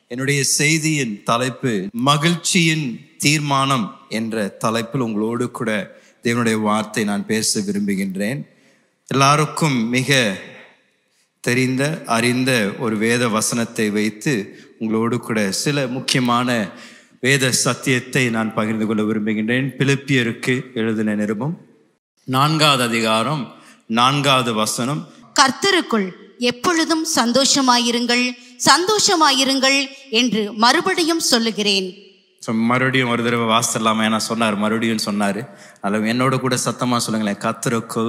என்னுடைய செய்தியின் தலைப்பு மகிழ்ச்சியின் தீர்மானம் என்ற தலைப்பில் உங்களோடு கூட தேவனுடைய வார்த்தை நான் பேச விரும்புகின்றேன் எல்லாருக்கும் மிக தெரிந்த அறிந்த ஒரு வேத வசனத்தை வைத்து உங்களோடு கூட சில முக்கியமான வேத சத்தியத்தை நான் பகிர்ந்து கொள்ள விரும்புகின்றேன் பிலிப்பியருக்கு எழுதின நிருபம் நான்காவது அதிகாரம் நான்காவது வசனம் கர்த்தருக்குள் எப்பொழுதும் சந்தோஷமாயிருங்கள் சந்தோஷமாயிருங்கள் என்று மறுபடியும் சொல்லுகிறேன் So, மறுபடியும் ஒரு தடவை வாசிடலாமா ஏன்னா சொன்னார் மறுபடியும் சொன்னார் அதில் என்னோட கூட சத்தமாக சொல்லுங்களேன் கத்தருக்குள்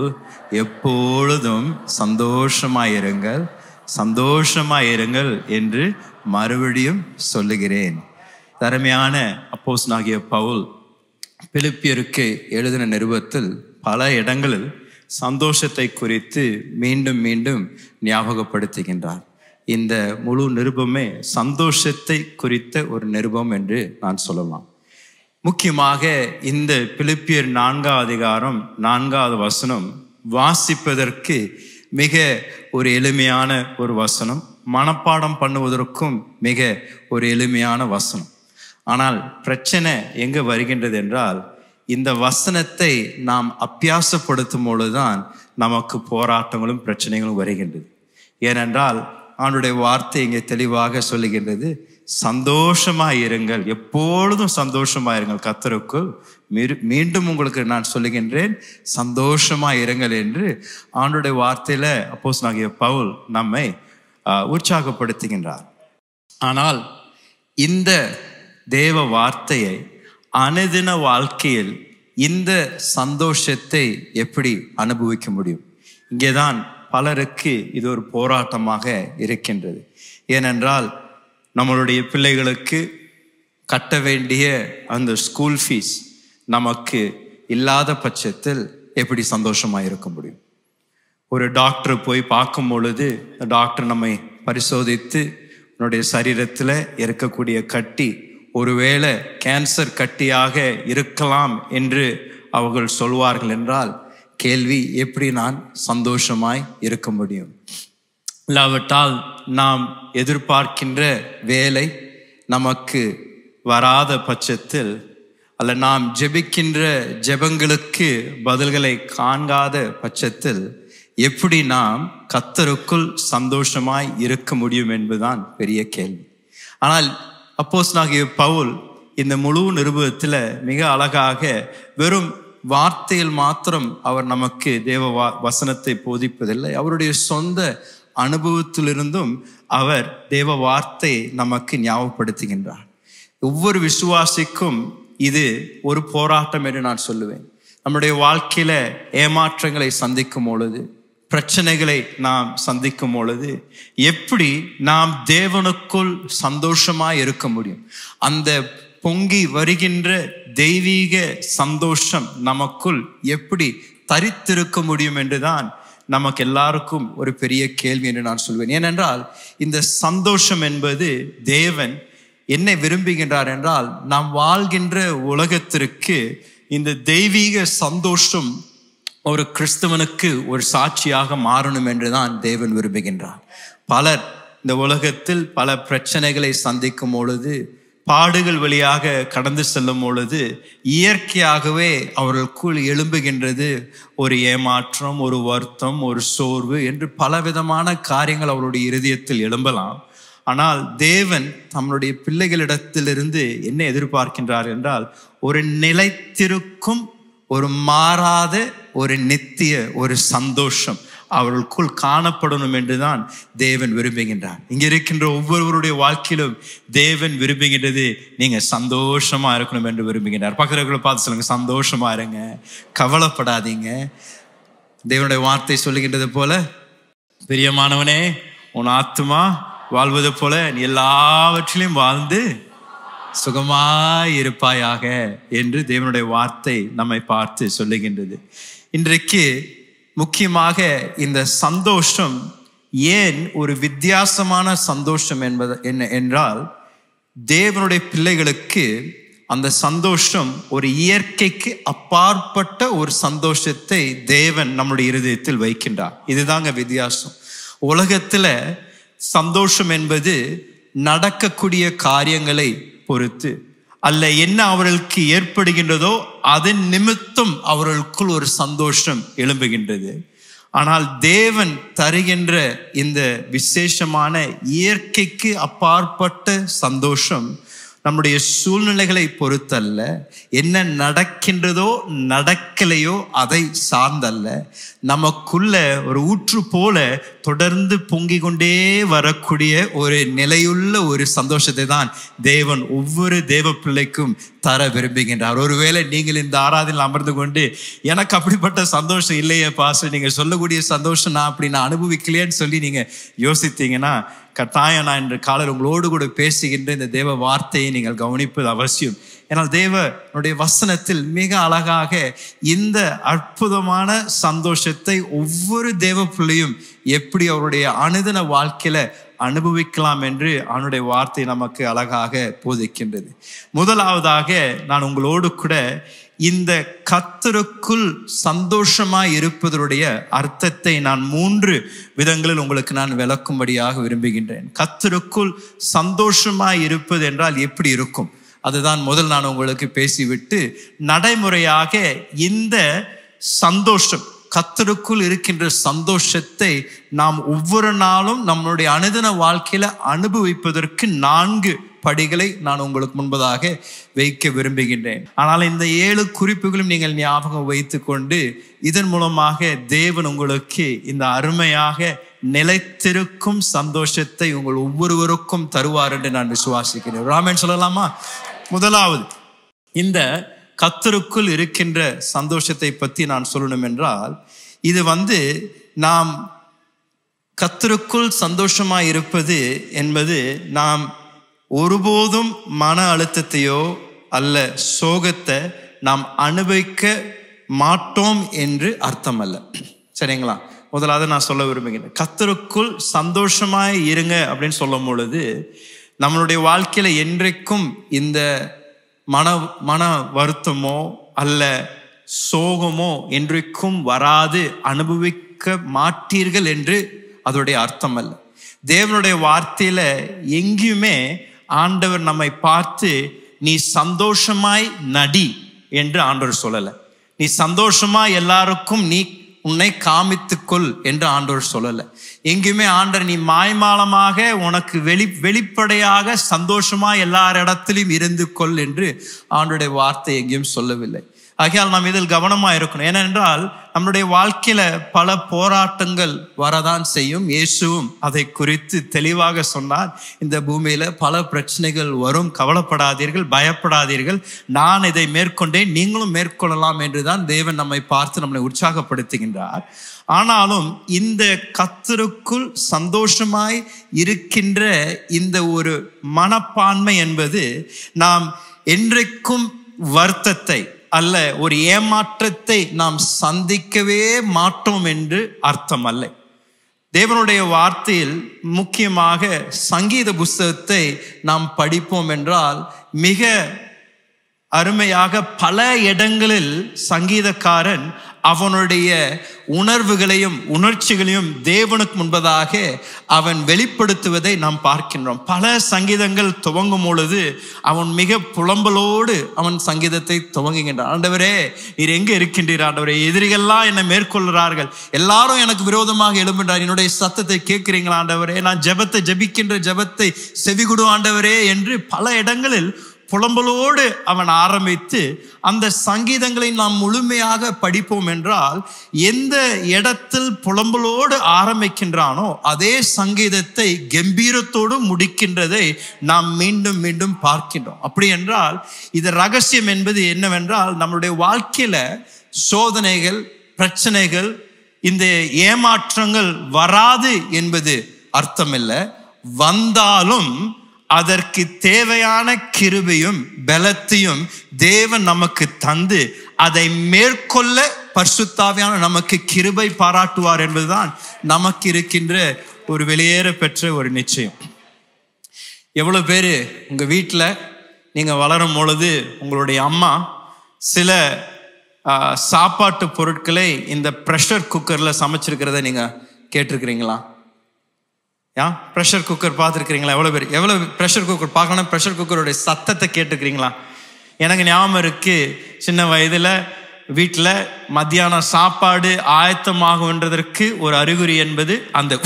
எப்பொழுதும் சந்தோஷமாயிருங்கள் சந்தோஷமாயிருங்கள் என்று மறுபடியும் சொல்லுகிறேன் தரமையான அப்போஸ்னாகிய பவுல் பிலிப்பியருக்கு எழுதின நிருபத்தில் பல இடங்களில் சந்தோஷத்தை குறித்து மீண்டும் மீண்டும் ஞாபகப்படுத்துகின்றார் இந்த முழு நிருபமே சந்தோஷத்தை குறித்த ஒரு நிருபம் என்று நான் சொல்லலாம் முக்கியமாக இந்த பிலிப்பியர் நான்காவது அதிகாரம் நான்காவது வசனம் வாசிப்பதற்கு மிக ஒரு எளிமையான ஒரு வசனம் மனப்பாடம் பண்ணுவதற்கும் மிக ஒரு எளிமையான வசனம் ஆனால் பிரச்சனை எங்க வருகின்றது என்றால் இந்த வசனத்தை நாம் அப்பியாசப்படுத்தும் பொழுதுதான் நமக்கு போராட்டங்களும் பிரச்சனைகளும் வருகின்றது ஏனென்றால் அவனுடைய வார்த்தை இங்கே தெளிவாக சொல்லுகின்றது சந்தோஷமாய் இருங்கள் எப்பொழுதும் சந்தோஷமாய் இருங்கள் கத்தருக்குள் மீ- மீண்டும் உங்களுக்கு நான் சொல்லுகின்றேன் சந்தோஷமாய் இருங்கள் என்று ஆண்டுடைய வார்த்தையில அப்போஸ் நாகிய பவுல் நம்மை ஆஹ், உற்சாகப்படுத்துகின்றார் ஆனால் இந்த தேவ வார்த்தையை அனுதின வாழ்க்கையில் இந்த சந்தோஷத்தை எப்படி அனுபவிக்க முடியும் இங்கேதான் பலருக்கு இது ஒரு போராட்டமாக இருக்கின்றது ஏனென்றால் நம்மளுடைய பிள்ளைகளுக்கு கட்ட வேண்டிய அந்த ஸ்கூல் ஃபீஸ் நமக்கு இல்லாத பட்சத்தில் எப்படி சந்தோஷமா இருக்க முடியும் ஒரு டாக்டர் போய் பார்க்கும் பொழுது டாக்டர் நம்மை பரிசோதித்து உன்னுடைய சரீரத்தில் இருக்கக்கூடிய கட்டி ஒருவேளை கேன்சர் கட்டியாக இருக்கலாம் என்று அவர்கள் சொல்வார்கள் என்றால் கேள்வி எப்படி நான் சந்தோஷமாய் இருக்க முடியும் இல்லாவிட்டால் நாம் எதிர்பார்க்கின்ற வேலை நமக்கு வராத பட்சத்தில் அல்ல நாம் ஜெபிக்கின்ற ஜெபங்களுக்கு பதில்களை காண்காத பட்சத்தில் எப்படி நாம் கத்தருக்குள் சந்தோஷமாய் இருக்க முடியும் என்பதுதான் பெரிய கேள்வி ஆனால் அப்போஸ்தலனாகிய பவுல் இந்த முழு நிருபத்தில் மிக அழகாக வெறும் வார்த்தையில் மாத்திரம் அவர் நமக்கு தேவ வா- வசனத்தை போதிப்பதில்லை அவருடைய சொந்த அனுபவத்திலிருந்தும் அவர் தேவ வார்த்தை நமக்கு ஞாபகப்படுத்துகின்றார் ஒவ்வொரு விசுவாசிக்கும் இது ஒரு போராட்டம் என்று நான் சொல்லுவேன் நம்முடைய வாழ்க்கையில ஏமாற்றங்களை சந்திக்கும் பொழுது பிரச்சனைகளை நாம் சந்திக்கும் பொழுது எப்படி நாம் தேவனுக்குள் சந்தோஷமாய் இருக்க முடியும் அந்த பொங்கி வருகின்ற தெய்வீக சந்தோஷம் நமக்குள் எப்படி தரித்திருக்க முடியும் என்றுதான் நமக்கு எல்லாருக்கும் ஒரு பெரிய கேள்வி என்று நான் சொல்வேன் ஏனென்றால் இந்த சந்தோஷம் என்பது தேவன் என்ன விரும்புகின்றார் என்றால் நாம் வாழ்கின்ற உலகத்திற்கு இந்த தெய்வீக சந்தோஷம் ஒரு கிறிஸ்தவனுக்கு ஒரு சாட்சியாக மாறணும் என்றுதான் தேவன் விரும்புகின்றார் பலர் இந்த உலகத்தில் பல பிரச்சனைகளை சந்திக்கும் பொழுது பாடுகள் வழியாக கடந்து செல்லும் பொழுது இயற்கையாகவே அவர்களுக்குள் எழும்புகின்றது ஒரு ஏமாற்றம் ஒரு வருத்தம் ஒரு சோர்வு என்று பலவிதமான காரியங்கள் அவருடைய இருதயத்தில் எழும்பலாம் ஆனால் தேவன் தம்முடைய பிள்ளைகளிடத்திலிருந்து என்ன எதிர்பார்க்கின்றார் என்றால் ஒரு நிலைத்திருக்கும் ஒரு மாறாத ஒரு நித்திய ஒரு சந்தோஷம் அவர்களுக்குள் காணப்படணும் என்றுதான் தேவன் விரும்புகின்றார் இங்க இருக்கின்ற ஒவ்வொருவருடைய வாழ்க்கையிலும் தேவன் விரும்புகின்றது நீங்க சந்தோஷமா இருக்கணும் என்று விரும்புகின்றார் பக்கத்துல பார்த்து சொல்லுங்க சந்தோஷமா இருங்க கவலைப்படாதீங்க தேவனுடைய வார்த்தை சொல்லுகின்றது போல பிரியமானவனே உன் ஆத்துமா வாழ்வது போல நீ எல்லாவற்றிலும் வாழ்ந்து சுகமாய் இருப்பாயாக என்று தேவனுடைய வார்த்தை நம்மை பார்த்து சொல்லுகின்றது இன்றைக்கு முக்கியமாக இந்த சந்தோஷம் ஏன் ஒரு வித்தியாசமான சந்தோஷம் என்பது என்ன என்றால் தேவனுடைய பிள்ளைகளுக்கு அந்த சந்தோஷம் ஒரு இயற்கைக்கு அப்பாற்பட்ட ஒரு சந்தோஷத்தை தேவன் நம்முடைய இருதயத்தில் வைக்கின்றார் இதுதாங்க வித்தியாசம் உலகத்துல சந்தோஷம் என்பது நடக்கக்கூடிய காரியங்களை பொறுத்து அல்ல என்ன அவர்களுக்கு ஏற்படுகின்றதோ அதன் நிமித்தம் அவர்களுக்குள் ஒரு சந்தோஷம் எழும்புகின்றது ஆனால் தேவன் தருகின்ற இந்த விசேஷமான இயற்கைக்கு அப்பாற்பட்ட சந்தோஷம் நம்முடைய சூழ்நிலைகளை பொறுத்தல்ல என்ன நடக்கின்றதோ நடக்கலையோ அதை சார்ந்தல்ல நமக்குள்ள ஒரு ஊற்று போல தொடர்ந்து பொங்கிக் கொண்டே வரக்கூடிய ஒரு நிலையுள்ள ஒரு சந்தோஷத்தை தான் தேவன் ஒவ்வொரு தேவ பிள்ளைக்கும் தர விரும்புகின்றார் ஒருவேளை நீங்கள் இந்த ஆராதனையில் அமர்ந்து கொண்டு எனக்கு அப்படிப்பட்ட சந்தோஷம் இல்லையே பாச நீங்க சொல்லக்கூடிய சந்தோஷம் நான் அப்படி நான் அனுபவிக்கலையேன்னு சொல்லி நீங்க யோசித்தீங்கன்னா கட்டாயம் நான் இன்று காலையில் உங்களோடு கூட பேசுகின்ற இந்த தேவ வார்த்தையை நீங்கள் கவனிப்பது அவசியம் ஏன்னால் தேவனுடைய வசனத்தில் மிக அழகாக இந்த அற்புதமான சந்தோஷத்தை ஒவ்வொரு தேவ பிள்ளையும் எப்படி அவருடைய அனுதின வாழ்க்கையில அனுபவிக்கலாம் என்று அவனுடைய வார்த்தை நமக்கு அழகாக போதிக்கின்றது முதலாவதாக நான் உங்களோடு கூட இந்த கத்தருக்குள் சந்தோஷமாய் இருப்பதனுடைய அர்த்தத்தை நான் மூன்று விதங்களில் உங்களுக்கு நான் விளக்கும்படியாக விரும்புகின்றேன் கத்தருக்குள் சந்தோஷமாய் இருப்பது என்றால் எப்படி இருக்கும் அதுதான் முதல் நான் உங்களுக்கு பேசிவிட்டு நடைமுறையாக இந்த சந்தோஷம் கத்தருக்குள் இருக்கின்ற சந்தோஷத்தை நாம் ஒவ்வொரு நாளும் நம்மளுடைய அனுதின வாழ்க்கையில அனுபவிப்பதற்கு நான்கு படிகளை நான் உங்களுக்கு முன்பதாக வைக்க விரும்புகின்றேன் ஆனால் இந்த ஏழு குறிப்புகளும் நீங்கள் ஞாபகம் வைத்துக்கொண்டு இதன் மூலமாக தேவன் உங்களுக்கு இந்த அருமையாக நிலைத்திருக்கும் சந்தோஷத்தை உங்கள் ஒவ்வொருவருக்கும் தருவார் என்று நான் விசுவாசிக்கிறேன் ராமன் சொல்லலாமா முதலாவது இந்த கத்தருக்குள் இருக்கின்ற சந்தோஷத்தை பற்றி நான் சொல்லணும் என்றால் இது வந்து நாம் கத்தருக்குள் சந்தோஷமா இருப்பது என்பது நாம் ஒருபோதும் மன அழுத்தத்தையோ அல்ல சோகத்தை நாம் அனுபவிக்க மாட்டோம் என்று அர்த்தம் அல்ல சரிங்களா முதலாவது நான் சொல்ல விரும்புகிறேன் கத்தருக்குள் சந்தோஷமாய் இருங்க அப்படின்னு சொல்லும் பொழுது நம்மளுடைய வாழ்க்கையில என்றைக்கும் இந்த மன மன வருத்தமோ அல்ல சோகமோ என்றைக்கும் வராது அனுபவிக்க மாட்டீர்கள் என்று அதோடைய அர்த்தம் அல்ல தேவனுடைய வார்த்தையில எங்கேயுமே ஆண்டவர் நம்மை பார்த்து நீ சந்தோஷமாய் நடி என்று ஆண்டவர் சொல்லல நீ சந்தோஷமா எல்லாருக்கும் நீ உன்னை காமித்துக்கொள் என்று ஆண்டவர் சொல்லல எங்கேயுமே ஆண்டவர் நீ மாய்மாலமாக உனக்கு வெளி வெளிப்படையாக சந்தோஷமா எல்லார் இடத்திலும் இருந்து கொள் என்று ஆண்டுடைய வார்த்தை எங்கேயும் சொல்லவில்லை ஆகையால் நாம் இதில் கவனமா இருக்கணும் ஏனென்றால் நம்முடைய வாழ்க்கையில பல போராட்டங்கள் வரதான் செய்யும் இயேசுவும் அதை குறித்து தெளிவாக சொன்னார் இந்த பூமியில பல பிரச்சனைகள் வரும் கவலைப்படாதீர்கள் பயப்படாதீர்கள் நான் இதை மேற்கொண்டேன் நீங்களும் மேற்கொள்ளலாம் என்றுதான் தேவன் நம்மை பார்த்து நம்மை உற்சாகப்படுத்துகின்றார் ஆனாலும் இந்த கத்தருக்குள் சந்தோஷமாய் இருக்கின்ற இந்த ஒரு மனப்பான்மை என்பது நாம் என்றைக்கும் வருத்தத்தை அல்ல ஒரு ஏமாற்றத்தை நாம் சந்திக்கவே மாட்டோம் என்று அர்த்தம் அல்ல தேவனுடைய வார்த்தையில் முக்கியமாக சங்கீத புஸ்தகத்தை நாம் படிப்போம் என்றால் மிக அருமையாக பல இடங்களில் சங்கீதக்காரன் அவனுடைய உணர்வுகளையும் உணர்ச்சிகளையும் தேவனுக்கு முன்பதாக அவன் வெளிப்படுத்துவதை நாம் பார்க்கின்றோம் பல சங்கீதங்கள் துவங்கும் பொழுது அவன் மிக புலம்பலோடு அவன் சங்கீதத்தை துவங்குகின்றான் ஆண்டவரே நீர் எங்க இருக்கின்றீர் ஆண்டவரே எதிரிகள்லாம் என்னை மேற்கொள்கிறார்கள் எல்லாரும் எனக்கு விரோதமாக எழும்புகிறார் என்னுடைய சத்தத்தை கேட்கிறீங்களா ஆண்டவரே நான் ஜெபத்தை ஜெபிக்கின்ற ஜெபத்தை செவிகுடு ஆண்டவரே என்று பல இடங்களில் புலம்பலோடு அவன் ஆரம்பித்து அந்த சங்கீதங்களை நாம் முழுமையாக படிப்போம் என்றால் எந்த இடத்தில் புலம்பலோடு ஆரம்பிக்கின்றானோ அதே சங்கீதத்தை கம்பீரத்தோடு முடிக்கின்றதை நாம் மீண்டும் மீண்டும் பார்க்கின்றோம் அப்படி என்றால் இது ரகசியம் என்பது என்னவென்றால் நம்மளுடைய வாழ்க்கையில சோதனைகள் பிரச்சனைகள் இந்த ஏமாற்றங்கள் வராது என்பது அர்த்தமில்லை வந்தாலும் அதற்கு தேவையான கிருபையும் பலத்தையும் தேவன் நமக்கு தந்து அதை மேற்கொள்ள பரிசுத்தாவியான நமக்கு கிருபை பாராட்டுவார் என்பதுதான் நமக்கு இருக்கின்ற ஒரு வெளியேற பெற்ற ஒரு நிச்சயம் எவ்வளவு பேர் உங்க வீட்டில் நீங்க வளரும் பொழுது உங்களுடைய அம்மா சில ஆஹ், சாப்பாட்டு பொருட்களை இந்த ப்ரெஷர் குக்கர்ல சமைச்சிருக்கிறத நீங்க கேட்டிருக்கிறீங்களா யா ப்ரெஷர் குக்கர் பார்த்துருக்கிறீங்களா எவ்வளோ பேர் எவ்வளோ ப்ரெஷர் குக்கர் பார்க்கணும் ப்ரெஷர் குக்கருடைய சத்தத்தை கேட்டுக்கிறீங்களா எனக்கு ஞாபகம் இருக்கு சின்ன வயதில் வீட்டில் மத்தியானம் சாப்பாடு ஆயத்தமாகுன்றதற்கு ஒரு அறிகுறி என்பது அந்த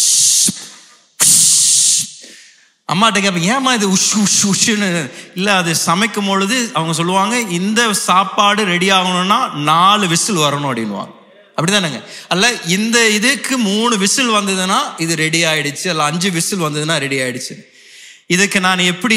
அம்மாட்ட கேட்பேன் ஏமா இது உஷ் உஷ் உஷ்னு இல்லை அது சமைக்கும் பொழுது அவங்க சொல்லுவாங்க இந்த சாப்பாடு ரெடி ஆகணும்னா நாலு விசில் வரணும் அப்படின்வாங்க அப்படிதானேங்க அல்ல இந்த இதுக்கு மூணு விசில் வந்ததுன்னா இது ரெடி ஆயிடுச்சு அல்ல அஞ்சு விசில் வந்ததுன்னா ரெடி ஆயிடுச்சு இதுக்கு நான் எப்படி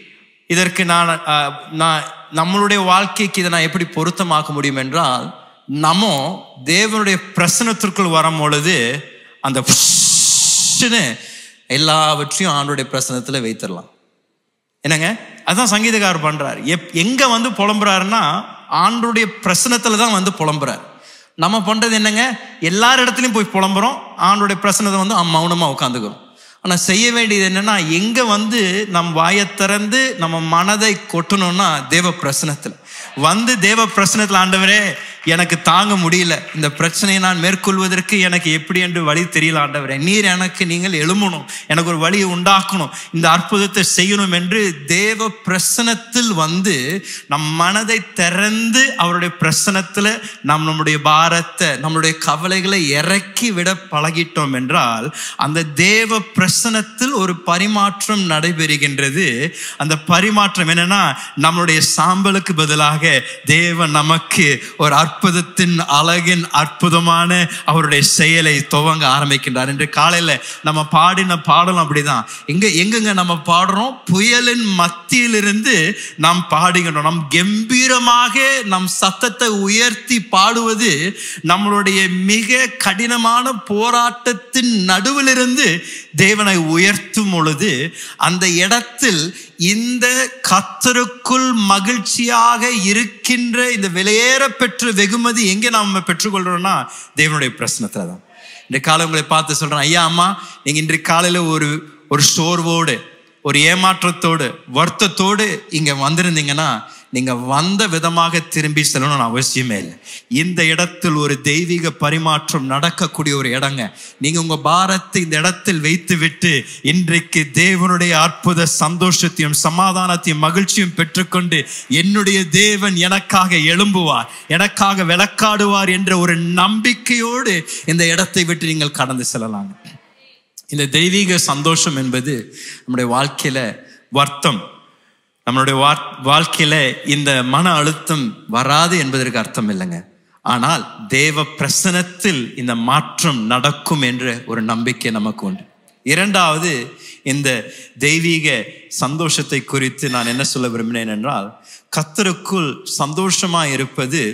இதற்கு நான் அஹ், நான் நம்மளுடைய வாழ்க்கைக்கு இதை நான் எப்படி பொருத்தமாக்க முடியும் என்றால் நம்ம தேவனுடைய பிரசனத்திற்குள் வரும் பொழுது அந்த புஷ்ஷுன்னு எல்லாவற்றையும் ஆண்டுடைய பிரசனத்துல வைத்திடலாம் என்னங்க அதான் சங்கீதக்காரர் பண்றாரு எப் எங்க வந்து புலம்புறாருன்னா ஆண்டுடைய பிரசனத்துல தான் வந்து புலம்புறாரு நம்ம பண்றது என்னங்க எல்லார் இடத்துலயும் போய் புலம்புறோம் ஆண்டுடைய பிரசனத்தை வந்து ஆ, மௌனமா உட்காந்துக்கிறோம் ஆனா செய்ய வேண்டியது என்னன்னா எங்க வந்து நம் வாயை திறந்து நம்ம மனதை கொட்டணும்னா தேவ பிரசனத்துல வந்து தேவ பிரசனத்துல ஆண்டவரே எனக்கு தாங்க முடியல இந்த பிரச்சனையை நான் மேற்கொள்வதற்கு எனக்கு எப்படி என்று வழி தெரியல ஆண்டவரே நீர் எனக்கு நீங்கள் எழும்பணும் எனக்கு ஒரு வழியை உண்டாக்கணும் இந்த அற்புதத்தை செய்யணும் என்று தேவ பிரசனத்தில் வந்து நம் மனதை திறந்து அவருடைய பிரசனத்துல நாம் நம்முடைய பாரத்தை நம்மளுடைய கவலைகளை இறக்கி விட பழகிட்டோம் என்றால் அந்த தேவ பிரசனத்தில் ஒரு பரிமாற்றம் நடைபெறுகின்றது அந்த பரிமாற்றம் என்னன்னா நம்மளுடைய சாம்பலுக்கு பதிலாக தேவன் நமக்கு ஒரு அற்புதத்தின் அழகின் அற்புதமான அவருடைய செயலை துவங்க ஆரம்பிக்கின்றார் என்று காலையில நம்ம பாடின பாடலும் அப்படிதான் எங்க எங்கெங்க நம்ம பாடுறோம் புயலின் மத்தியிலிருந்து நாம் பாடுகின்றோம் நம் கம்பீரமாக நம் சத்தத்தை உயர்த்தி பாடுவது நம்மளுடைய மிக கடினமான போராட்டத்தின் நடுவிலிருந்து தேவனை உயர்த்தும் பொழுது அந்த இடத்தில் இந்த கத்தருக்குள் மகிழ்ச்சியாக இருக்கின்ற இந்த வெளியேற பெற்ற வெகுமதி எங்கே நாம் பெற்றுக்கொள்றோம்னா தேவனுடைய பிரச்சனத்துல தான் இன்றைய காலை உங்களை பார்த்து சொல்றேன் ஐயா அம்மா நீங்க இன்றைய காலையில ஒரு ஒரு சோர்வோடு ஒரு ஏமாற்றத்தோடு வருத்தத்தோடு இங்க வந்திருந்தீங்கன்னா நீங்க வந்த விதமாக திரும்பி செல்லணும்னு அவசியமே இல்லை இந்த இடத்தில் ஒரு தெய்வீக பரிமாற்றம் நடக்கக்கூடிய ஒரு இடங்க நீங்க உங்க பாரத்தை இந்த இடத்தில் வைத்து விட்டு இன்றைக்கு தேவனுடைய அற்புத சந்தோஷத்தையும் சமாதானத்தையும் மகிழ்ச்சியும் பெற்றுக்கொண்டு என்னுடைய தேவன் எனக்காக எழும்புவார் எனக்காக விளக்காடுவார் என்ற ஒரு நம்பிக்கையோடு இந்த இடத்தை விட்டு நீங்கள் கடந்து செல்லலாங்க இந்த தெய்வீக சந்தோஷம் என்பது நம்முடைய வாழ்க்கையில வர்த்தம் நம்மளுடைய வா- வாழ்க்கையில இந்த மன அழுத்தம் வராது என்பதற்கு அர்த்தம் இல்லைங்க ஆனால் தேவ பிரசனத்தில் இந்த மாற்றம் நடக்கும் என்ற ஒரு நம்பிக்கை நமக்கு உண்டு இரண்டாவது இந்த தெய்வீக சந்தோஷத்தை குறித்து நான் என்ன சொல்ல விரும்பினேன் என்றால் கத்தருக்குள் சந்தோஷமா இருப்பது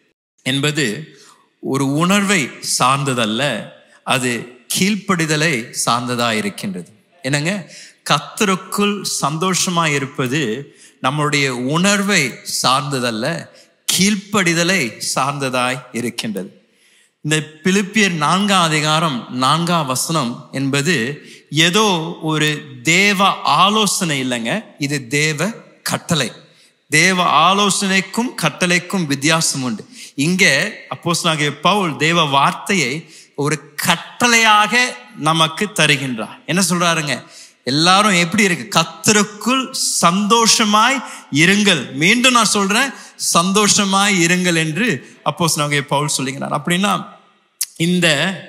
என்பது ஒரு உணர்வை சார்ந்ததல்ல அது கீழ்ப்படிதலை சார்ந்ததா இருக்கின்றது என்னங்க கத்தருக்குள் சந்தோஷமா இருப்பது நம்மளுடைய உணர்வை சார்ந்ததல்ல கீழ்ப்படிதலை சார்ந்ததாய் இருக்கின்றது இந்த பிலிப்பியர் நான்காம் அதிகாரம் நான்காம் வசனம் என்பது ஏதோ ஒரு தேவ ஆலோசனை இல்லைங்க இது தேவ கட்டளை தேவ ஆலோசனைக்கும் கட்டளைக்கும் வித்தியாசம் உண்டு இங்க அப்போஸ்தலனாகிய பவுல் தேவ வார்த்தையை ஒரு கட்டளையாக நமக்கு தருகின்றார் என்ன சொல்றாருங்க எல்லாரும் எப்படி இருக்கு கத்தருக்குள் சந்தோஷமாய் இருங்கள் மீண்டும் நான் சொல்றேன் சந்தோஷமாய் இருங்கள் என்று அப்போஸ்தலனாகிய பவுல் சொல்லுகிறார் அப்படின்னா இந்த